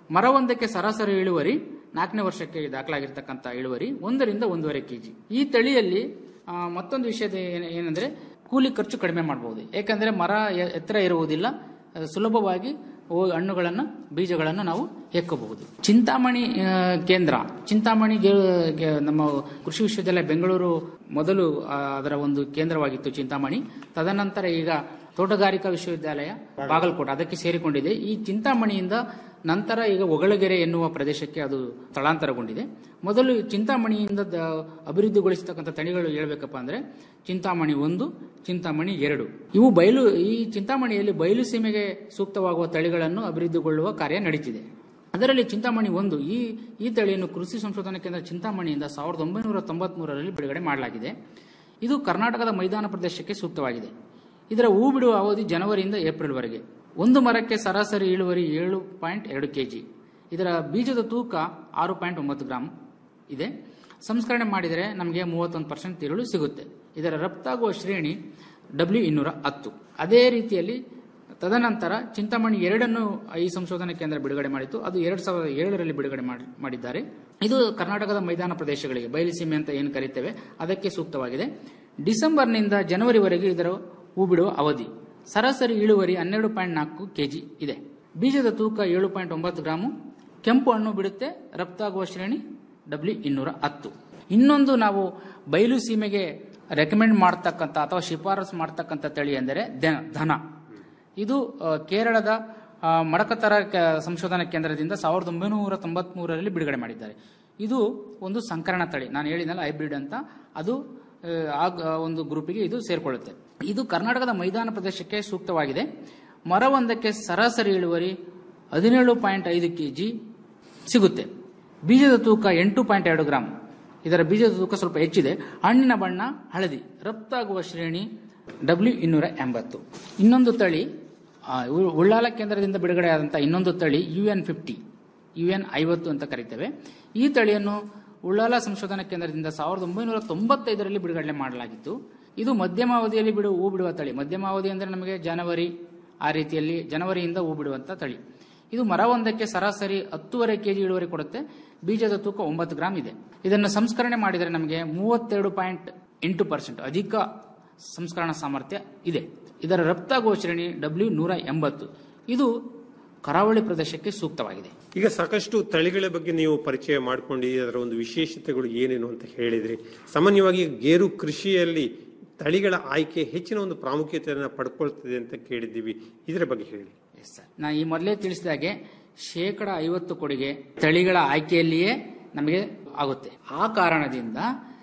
ಮರವೊಂದಕ್ಕೆ ಸರಾಸರಿ ಇಳುವರಿ ನಾಲ್ಕನೇ ವರ್ಷಕ್ಕೆ ದಾಖಲಾಗಿರ್ತಕ್ಕಂಥ ಇಳುವರಿ ಒಂದರಿಂದ ಒಂದೂವರೆ ಕೆಜಿ ಈ ತಳಿಯಲ್ಲಿ ಆ, ಮತ್ತೊಂದು ವಿಷಯದ ಏನ್- ಏನಂದ್ರೆ ಕೂಲಿ ಖರ್ಚು ಕಡಿಮೆ ಮಾಡಬಹುದು ಯಾಕಂದ್ರೆ ಮರ ಎ- ಎತ್ತರ ಇರುವುದಿಲ್ಲ ಆ, ಸುಲಭವಾಗಿ ಹೋಗಿ ಹಣ್ಣುಗಳನ್ನು ಬೀಜಗಳನ್ನು ನಾವು ಹೆಕ್ಕಬಹುದು ಚಿಂತಾಮಣಿ ಆ, ಕೇಂದ್ರ ಚಿಂತಾಮಣಿ ಗೆ- ಗೆ- ನಮ್ಮ ಕೃಷಿ ವಿಶ್ವವಿದ್ಯಾಲಯ ಬೆಂಗಳೂರು ಮೊದಲು ಆ, ಅದರ ಒಂದು ಕೇಂದ್ರವಾಗಿತ್ತು ಚಿಂತಾಮಣಿ ತದನಂತರ ಈಗ ತೋಟಗಾರಿಕಾ ವಿಶ್ವವಿದ್ಯಾಲಯ ಬಾಗಲಕೋಟೆ ಅದಕ್ಕೆ ಸೇರಿಕೊಂಡಿದೆ ಈ ಚಿಂತಾಮಣಿಯಿಂದ ನಂತರ ಈಗ ಒಗಳಗೆರೆ ಎನ್ನುವ ಪ್ರದೇಶಕ್ಕೆ ಅದು ಸ್ಥಳಾಂತರಗೊಂಡಿದೆ ಮೊದಲು ಚಿಂತಾಮಣಿಯಿಂದ ದ- ಅಭಿವೃದ್ಧಿಗೊಳಿಸತಕ್ಕಂಥ ತಳಿಗಳು ಹೇಳ್ಬೇಕಪ್ಪ ಅಂದ್ರೆ ಚಿಂತಾಮಣಿ ಒಂದು ಚಿಂತಾಮಣಿ ಎರಡು ಇವು ಬಯಲು ಈ ಚಿಂತಾಮಣಿಯಲ್ಲಿ ಬಯಲು ಸೀಮೆಗೆ ಸೂಕ್ತವಾಗುವ ತಳಿಗಳನ್ನು ಅಭಿವೃದ್ಧಿಗೊಳ್ಳುವ ಕಾರ್ಯ ನಡೀತಿದೆ ಅದರಲ್ಲಿ ಚಿಂತಾಮಣಿ ಒಂದು ಈ ಈ ತಳಿಯನ್ನು ಕೃಷಿ ಸಂಶೋಧನಾ ಕೇಂದ್ರ ಚಿಂತಾಮಣಿಯಿಂದ ಸಾವಿರದ ಒಂಬೈನೂರ ತೊಂಬತ್ಮೂರರಲ್ಲಿ ಬಿಡುಗಡೆ ಮಾಡಲಾಗಿದೆ ಇದು ಕರ್ನಾಟಕದ ಮೈದಾನ ಪ್ರದೇಶಕ್ಕೆ ಸೂಕ್ತವಾಗಿದೆ ಇದರ ಹೂ ಬಿಡುವ ಅವಧಿ ಜನವರಿಯಿಂದ ಏಪ್ರಿಲ್ವರೆಗೆ ಒಂದು ಮರಕ್ಕೆ ಸರಾಸರಿ ಇಳುವರಿ ಏಳು ಪಾಯಿಂಟ್ ಎರಡು ಕೆಜಿ ಇದರ ಬೀಜದ ತೂಕ ಆರು ಪಾಯಿಂಟ್ ಒಂಬತ್ತು ಗ್ರಾಂ ಇದೆ ಸಂಸ್ಕರಣೆ ಮಾಡಿದರೆ ನಮಗೆ ಮೂವತ್ತೊಂದು ಪರ್ಸೆಂಟ್ ತಿರುಳು ಸಿಗುತ್ತೆ ಇದರ ರಫ್ತಾಗುವ ಶ್ರೇಣಿ ಡಬ್ಲ್ಯೂ ಇನ್ನೂರ ಹತ್ತು ಅದೇ ರೀತಿಯಲ್ಲಿ ತದನಂತರ ಚಿಂತಾಮಣಿ ಎರಡನ್ನು ಈ ಸಂಶೋಧನಾ ಕೇಂದ್ರ ಬಿಡುಗಡೆ ಮಾಡಿತ್ತು ಅದು ಎರಡ್ ಸಾವಿರದ ಏಳರಲ್ಲಿ ಬಿಡುಗಡೆ ಮಾಡಿ- ಮಾಡಿದ್ದಾರೆ ಇದು ಕರ್ನಾಟಕದ ಮೈದಾನ ಪ್ರದೇಶಗಳಿಗೆ ಬಯಲುಸೀಮೆ ಅಂತ ಏನು ಕರೀತೇವೆ ಅದಕ್ಕೆ ಸೂಕ್ತವಾಗಿದೆ ಡಿಸೆಂಬರ್ನಿಂದ ಜನವರಿವರೆಗೆ ಇದರ ಹೂ ಬಿಡುವ ಅವಧಿ ಸರಾಸರಿ ಇಳುವರಿ ಹನ್ನೆರಡು ಪಾಯಿಂಟ್ ನಾಲ್ಕು ಕೆಜಿ ಇದೆ ಬೀಜದ ತೂಕ ಏಳು ಪಾಯಿಂಟ್ ಒಂಬತ್ತು ಗ್ರಾಮು ಕೆಂಪು ಹಣ್ಣು ಬಿಡುತ್ತೆ ರಫ್ತಾಗುವ ಶ್ರೇಣಿ ಡಬ್ಲ್ಯೂ ಇನ್ನೂರ ಹತ್ತು ಇನ್ನೊಂದು ನಾವು ಬಯಲು ಸೀಮೆಗೆ ರೆಕಮೆಂಡ್ ಮಾಡ್ತಕ್ಕಂಥ ಅಥವಾ ಶಿಫಾರಸು ಮಾಡ್ತಕ್ಕಂಥ ತಳಿ ಎಂದರೆ ದ- ಧನ ಇದು ಆ, ಕೇರಳದ ಆ, ಮಡಕತರ ಕ- ಸಂಶೋಧನಾ ಕೇಂದ್ರದಿಂದ ಸಾವಿರದ ಒಂಬೈನೂರ ತೊಂಬತ್ಮೂರರಲ್ಲಿ ಬಿಡುಗಡೆ ಮಾಡಿದ್ದಾರೆ ಇದು ಒಂದು ಸಂಕರಣ ತಳಿ ನಾನು ಹೇಳಿದ್ನಲ್ಲ ಹೈಬ್ರಿಡ್ ಅಂತ ಅದು ಆ, ಆ ಗ- ಒಂದು ಗ್ರೂಪಿಗೆ ಇದು ಸೇರಿಕೊಳ್ಳುತ್ತೆ ಇದು ಕರ್ನಾಟಕದ ಮೈದಾನ ಪ್ರದೇಶಕ್ಕೆ ಸೂಕ್ತವಾಗಿದೆ ಮರವೊಂದಕ್ಕೆ ಸರಾಸರಿ ಇಳುವರಿ ಹದಿನೇಳು ಪಾಯಿಂಟ್ ಐದು ಕೆಜಿ ಸಿಗುತ್ತೆ ಬೀಜದ ತೂಕ ಎಂಟು ಪಾಯಿಂಟ್ ಎರಡು ಗ್ರಾಂ ಇದರ ಬೀಜದ ತೂಕ ಸ್ವಲ್ಪ ಹೆಚ್ಚಿದೆ ಹಣ್ಣಿನ ಬಣ್ಣ ಹಳದಿ ರಫ್ತಾಗುವ ಶ್ರೇಣಿ ಡಬ್ಲ್ಯೂ ಇನ್ನೂರ ಎಂಬತ್ತು ಇನ್ನೊಂದು ತಳಿ ಆ, ಉ- ಉಳ್ಳಾಲ ಕೇಂದ್ರದಿಂದ ಬಿಡುಗಡೆ ಆದಂಥ ಇನ್ನೊಂದು ತಳಿ U N fifty U N ಐವತ್ತು ಅಂತ ಕರಿತೇವೆ ಈ ತಳಿಯನ್ನು ಉಳ್ಳಾಲ ಸಂಶೋಧನಾ ಕೇಂದ್ರದಿಂದ ಸಾವಿರದ ಒಂಬೈನೂರ ತೊಂಬತ್ತೈದರಲ್ಲಿ ಬಿಡುಗಡೆ ಮಾಡಲಾಗಿತ್ತು ಇದು ಮಧ್ಯಮ ಅವಧಿಯಲ್ಲಿ ಬಿಡು ಹೂ ಬಿಡುವ ತಳಿ ಮಧ್ಯಮ ಅವಧಿ ಅಂದರೆ ನಮಗೆ ಜನವರಿ ಆ ರೀತಿಯಲ್ಲಿ ಜನವರಿಯಿಂದ ಹೂ ಬಿಡುವಂತ ತಳಿ ಇದು ಮರವೊಂದಕ್ಕೆ ಸರಾಸರಿ ಹತ್ತೂವರೆ ಕೆಜಿ ಇಳುವರಿ ಕೊಡುತ್ತೆ ಬೀಜದ ತೂಕ ಒಂಬತ್ತು ಗ್ರಾಮ್ ಇದೆ ಇದನ್ನು ಸಂಸ್ಕರಣೆ ಮಾಡಿದರೆ ನಮಗೆ ಮೂವತ್ತೆರಡು ಪಾಯಿಂಟ್ ಎಂಟು ಪರ್ಸೆಂಟ್ ಅಧಿಕ ಸಂಸ್ಕರಣಾ ಸಾಮರ್ಥ್ಯ ಇದೆ ಇದರ ರಫ್ತಾಗುವ ಶ್ರೇಣಿ ಡಬ್ಲ್ಯೂ ನೂರ ಎಂಬತ್ತು ಇದು ಕರಾವಳಿ ಪ್ರದೇಶಕ್ಕೆ ಸೂಕ್ತವಾಗಿದೆ ಈಗ ಸಾಕಷ್ಟು ತಳಿಗಳ ಬಗ್ಗೆ ನೀವು ಪರಿಚಯ ಮಾಡ್ಕೊಂಡು ಅದರ ಒಂದು ವಿಶೇಷತೆಗಳು ಏನೇನು ಅಂತ ಹೇಳಿದ್ರಿ ಸಾಮಾನ್ಯವಾಗಿ ಗೇರು ಕೃಷಿಯಲ್ಲಿ ತಳಿಗಳ ಆಯ್ಕೆ ಹೆಚ್ಚಿನ ಒಂದು ಪ್ರಾಮುಖ್ಯತೆಯನ್ನು ಪಡ್ಕೊಳ್ತದೆ ಅಂತ ಕೇಳಿದ್ದೀವಿ ಇದರ ಬಗ್ಗೆ ಹೇಳಿ ನಾ ಈ ಮೊದಲೇ ತಿಳಿಸಿದಾಗೆ ಶೇಕಡ ಐವತ್ತು ಕೊಡುಗೆ ತಳಿಗಳ ಆಯ್ಕೆಯಲ್ಲಿಯೇ ನಮಗೆ ಆಗುತ್ತೆ ಆ ಕಾರಣದಿಂದ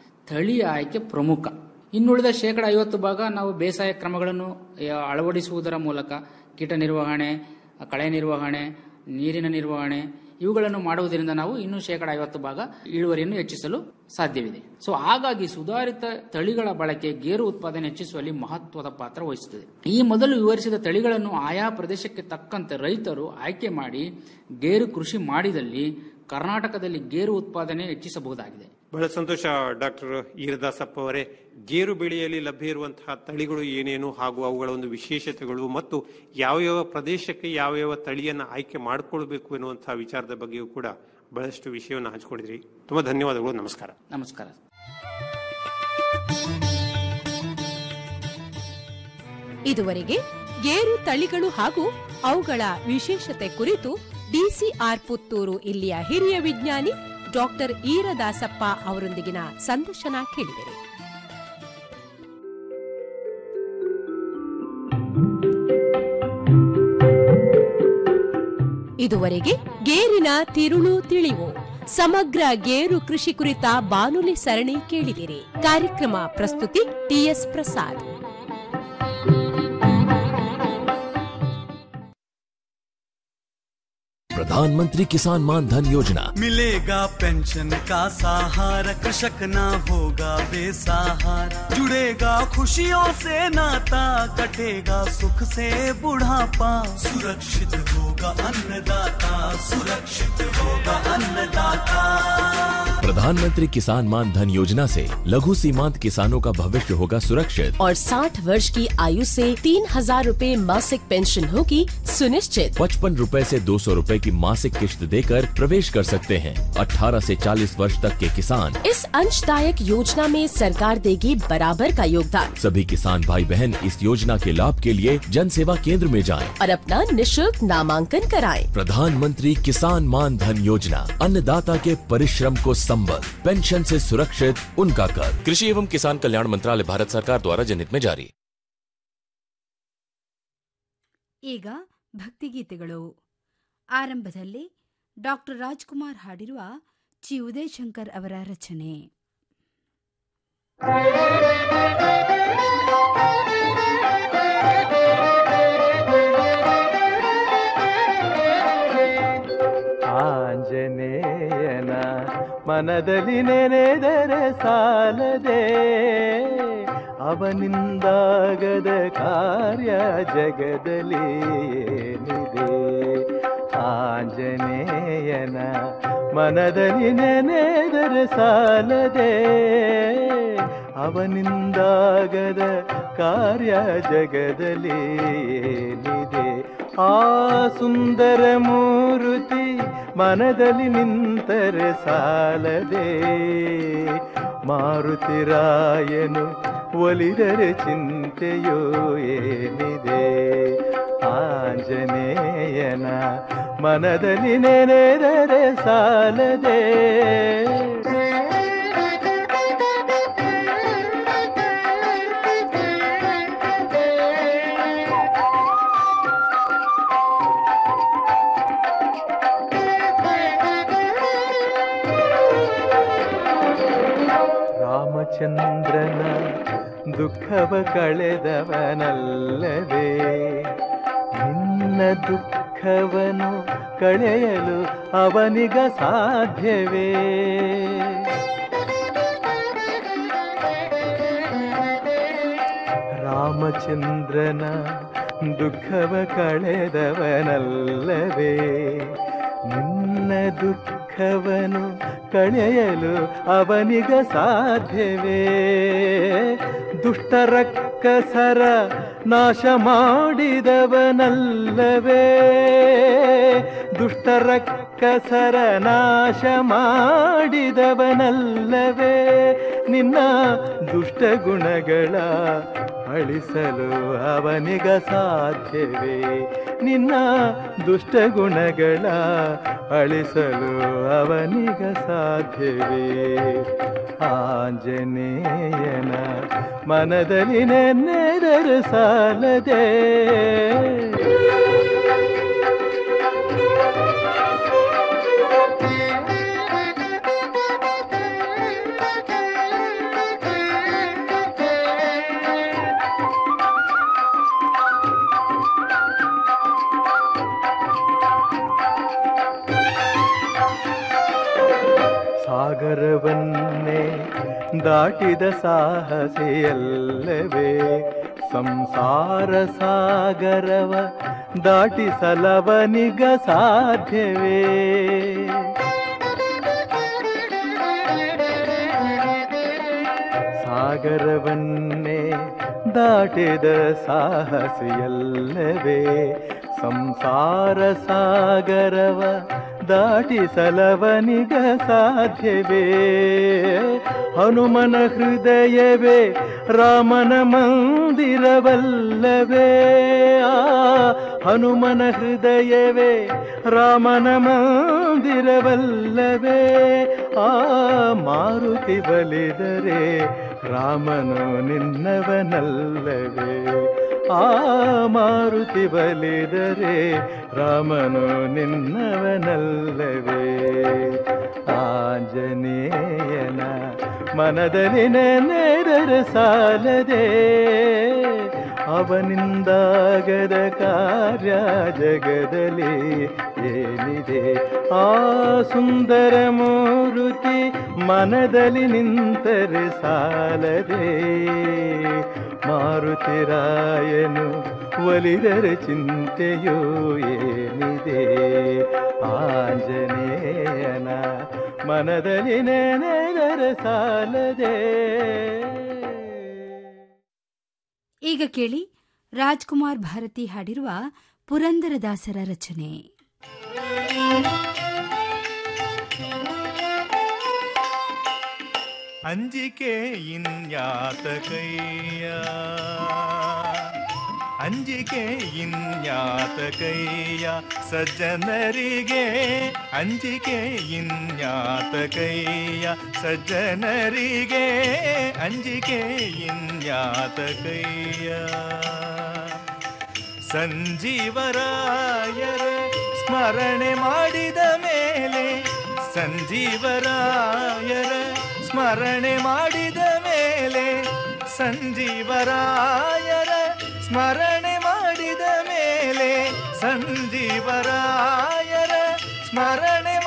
ತಳಿ ಆಯ್ಕೆ ಪ್ರಮುಖ ಇನ್ನುಳಿದ ಶೇಕಡ ಐವತ್ತು ಭಾಗ ನಾವು ಬೇಸಾಯ ಕ್ರಮಗಳನ್ನು ಆ, ಅಳವಡಿಸುವುದರ ಮೂಲಕ ಕೀಟ ನಿರ್ವಹಣೆ ಕಳೆ ನಿರ್ವಹಣೆ ನೀರಿನ ನಿರ್ವಹಣೆ ಇವುಗಳನ್ನು ಮಾಡುವುದರಿಂದ ನಾವು ಇನ್ನೂ ಶೇಕಡ ಐವತ್ತು ಭಾಗ ಇಳುವರಿಯನ್ನು ಹೆಚ್ಚಿಸಲು ಸಾಧ್ಯವಿದೆ ಸೊ ಹಾಗಾಗಿ ಸುಧಾರಿತ ತಳಿಗಳ ಬಳಕೆ ಗೇರು ಉತ್ಪಾದನೆ ಹೆಚ್ಚಿಸುವಲ್ಲಿ ಮಹತ್ವದ ಪಾತ್ರ ವಹಿಸುತ್ತದೆ ಈ ಮೊದಲು ವಿವರಿಸಿದ ತಳಿಗಳನ್ನು ಆಯಾ ಪ್ರದೇಶಕ್ಕೆ ತಕ್ಕಂತೆ ರೈತರು ಆಯ್ಕೆ ಮಾಡಿ ಗೇರು ಕೃಷಿ ಮಾಡಿದಲ್ಲಿ ಕರ್ನಾಟಕದಲ್ಲಿ ಗೇರು ಉತ್ಪಾದನೆ ಹೆಚ್ಚಿಸಬಹುದಾಗಿದೆ ಬಹಳ ಸಂತೋಷ ಡಾಕ್ಟರ್ ಈರದಾಸಪ್ಪ ಅವರೇ ಗೇರು ಬೆಳೆಯಲ್ಲಿ ಲಭ್ಯ ಇರುವಂತಹ ತಳಿಗಳು ಏನೇನು ಹಾಗೂ ಅವುಗಳ ಒಂದು ವಿಶೇಷತೆಗಳು ಮತ್ತು ಯಾವ ಯಾವ ಪ್ರದೇಶಕ್ಕೆ ಯಾವ ಯಾವ ತಳಿಯನ್ನು ಆಯ್ಕೆ ಮಾಡಿಕೊಳ್ಬೇಕು ಎನ್ನುವಂತಹ ವಿಚಾರದ ಬಗ್ಗೆಯೂ ಕೂಡ ಬಹಳಷ್ಟು ವಿಷಯವನ್ನು ಹಂಚಿಕೊಂಡಿದ್ರಿ ತುಂಬಾ ಧನ್ಯವಾದಗಳು ನಮಸ್ಕಾರ ನಮಸ್ಕಾರ ಇದುವರೆಗೆ ಗೇರು ತಳಿಗಳು ಹಾಗೂ ಅವುಗಳ ವಿಶೇಷತೆ ಕುರಿತು ಡಿಸಿಆರ್ ಪುತ್ತೂರು ಇಲ್ಲಿಯ ಹಿರಿಯ ವಿಜ್ಞಾನಿ ಡಾಕ್ಟರ್ ಈರದಾಸಪ್ಪ ಅವರೊಂದಿಗಿನ ಸಂದರ್ಶನ ಕೇಳಿದರು ಇದುವರೆಗೆ ಗೇರಿನ ತಿರುಳು ತಿಳಿವು ಸಮಗ್ರ ಗೇರು ಕೃಷಿ ಕುರಿತ ಬಾನುಲಿ ಸರಣಿ ಕೇಳಿದಿರಿ ಕಾರ್ಯಕ್ರಮ ಪ್ರಸ್ತುತಿ ಟಿಎಸ್ ಪ್ರಸಾದ್ प्रधानमंत्री किसान मान धन योजना मिलेगा पेंशन का सहारा कृषक ना होगा बेसहारा जुड़ेगा खुशियों से नाता कटेगा सुख से बुढ़ापा सुरक्षित होगा होगा अन्नदाता सुरक्षित होगा अन्नदाता प्रधानमंत्री किसान मान धन योजना से लघु सीमांत किसानों का भविष्य होगा सुरक्षित और 60 वर्ष की आयु से तीन हजार रूपए मासिक पेंशन होगी सुनिश्चित पचपन रूपए ऐसी दो सौ रूपए की मासिक किश्त देकर प्रवेश कर सकते हैं 18 से 40 वर्ष तक के किसान इस अंशदायक योजना में सरकार देगी बराबर का योगदान सभी किसान भाई बहन इस योजना के लाभ के लिए जन सेवा केंद्र में जाएं। और अपना निशुल्क नामांकन कराएं। प्रधानमंत्री किसान मान धन योजना अन्नदाता के परिश्रम को संबल पेंशन से सुरक्षित उनका कर कृषि एवं किसान कल्याण मंत्रालय भारत सरकार द्वारा जनहित में जारी ಈಗ ಭಕ್ತಿಗೀತೆಗಳು ಆರಂಭದಲ್ಲಿ ಡಾಕ್ಟರ್ ರಾಜ್ಕುಮಾರ್ ಹಾಡಿರುವ ಚಿ ಉದಯಶಂಕರ್ ಅವರ ರಚನೆ ಆಂಜನೇಯನ ಮನದಲ್ಲಿ ನೆನೆದರೆ ಸಾಲದೆ ಅವನಿಂದಾಗದ ಕಾರ್ಯ ಜಗದಲ್ಲಿ ಏನಿದೆ ಆಂಜನೇಯನ ಮನದಲ್ಲಿ ನೆನೆದರೆ ಸಾಲದೆ ಅವನಿಂದಾಗದ ಕಾರ್ಯ ಜಗದಲ್ಲಿ ಏನಿದೆ ಆ ಸುಂದರ ಮೂರುತಿ ಮನದಲ್ಲಿ ನಿಂತರೆ ಸಾಲದೆ ಮಾರುತಿರಾಯನು ಒಲಿದರೆ ಚಿಂತೆಯೋ ಏನಿದೆ ಆಂಜನೇಯನ ಮನದಲ್ಲಿ ನೆನೆದರೆ ಸಾಲದೆ ರಾಮಚಂದ್ರನ ದುಃಖವ ಕಳೆದವನಲ್ಲವೇ ನಿನ್ನ ದುಃಖವನು ಕಳೆಯಲು ಅವನಿಗ ಸಾಧ್ಯವೇ ರಾಮಚಂದ್ರನ ದುಃಖವ ಕಳೆದವನಲ್ಲವೇ ನಿನ್ನ ದುಃಖವನು ಕಳೆಯಲು ಅವನಿಗ ಸಾಧ್ಯವೇ ದುಷ್ಟರಕ್ಕಸರ ನಾಶ ಮಾಡಿದವನಲ್ಲವೇ ದುಷ್ಟರಕ್ಕಸರ ನಾಶ ಮಾಡಿದವನಲ್ಲವೇ ನಿನ್ನ ದುಷ್ಟ ಗುಣಗಳ ಅಳಿಸಲು ಅವನಿಗ ಸಾಧ್ಯವೇ ನಿನ್ನ ದುಷ್ಟ ಗುಣಗಳ ಅಳಿಸಲು ಅವನಿಗ ಸಾಧ್ಯವೇ ಆಂಜನೇಯನ ಮನದಲ್ಲಿ ನೆನೆದರು ಸಾಲದೆ ಸಾಗರವನ್ನೇ ದಾಟಿದ ಸಾಹಸಿಯಲ್ಲವೇ ಸಂಸಾರ ಸಾಗರವ ದಾಟಿಸಲವನಿಗ ಸಾಧ್ಯವೇ ಸಾಗರವನ್ನೇ ದಾಟಿದ ಸಾಹಸಿಯಲ್ಲವೇ ಸಂಸಾರ ಸಾಗರವ ದಾಟಿಸಲವನಿಗ ಸಾಧ್ಯವೇ ಹನುಮನ ಹೃದಯವೇ ರಾಮನ ಮಂದಿರವಲ್ಲವೇ ಆ ಹನುಮನ ಹೃದಯವೇ ರಾಮನ ಮಂದಿರವಲ್ಲವೇ ಆ ಮಾರುತಿ ಬಲಿದರೆ ರಾಮನು ನಿನ್ನವನಲ್ಲವೇ ಆ ಮಾರುತಿ ಬಲಿದರೆ ರಾಮನು ನಿನ್ನವನಲ್ಲವೇ ಆಂಜನೇಯನ ಮನದಲ್ಲಿ ನೆನೆದರೆ ಸಾಲದೆ ಅವನಿಂದಾಗದ ಕಾರ್ಯ ಜಗದಲ್ಲಿ ಏನಿದೆ ಆ ಸುಂದರ ಮೂರುತಿ ಮನದಲ್ಲಿ ನಿಂತರೆ ಸಾಲದೆ ಮಾರುತಿರಾಯನು ಒಲಿದರೆ ಚಿಂತೆಯೋ ಏ ಏನಿದೆ ಆಂಜನೇಯನ ಮನದಲ್ಲಿ ನೆನೆದರೆ ಸಾಲದೆ ಈಗ ಕೇಳಿ ರಾಜ್ಕುಮಾರ್ ಭಾರತಿ ಹಾಡಿರುವ ಪುರಂದರದಾಸರ ರಚನೆ ಅಂಜಿಕೆ ಇನ್ಯಾತಕಯ್ಯ ಅಂಜಿಕೆ ಇನ್ಯಾತಕಯ್ಯ ಸಜ್ಜನರಿಗೆ ಅಂಜಿಕೆ ಇನ್ಯಾತಕಯ್ಯ ಸಜ್ಜನರಿಗೆ ಅಂಜಿಕೆ ಇನ್ಯಾತಕಯ್ಯ ಸಂಜೀವರಾಯರ ಸ್ಮರಣೆ ಮಾಡಿದ ಮೇಲೆ ಸಂಜೀವರಾಯರ ಸ್ಮರಣೆ ಮಾಡಿದ ಮೇಲೆ ಸಂಜೀವರಾಯರ ಸ್ಮರಣೆ ಮಾಡಿದ ಮೇಲೆ ಸಂಜೀವರಾಯರ ಸ್ಮರಣೆ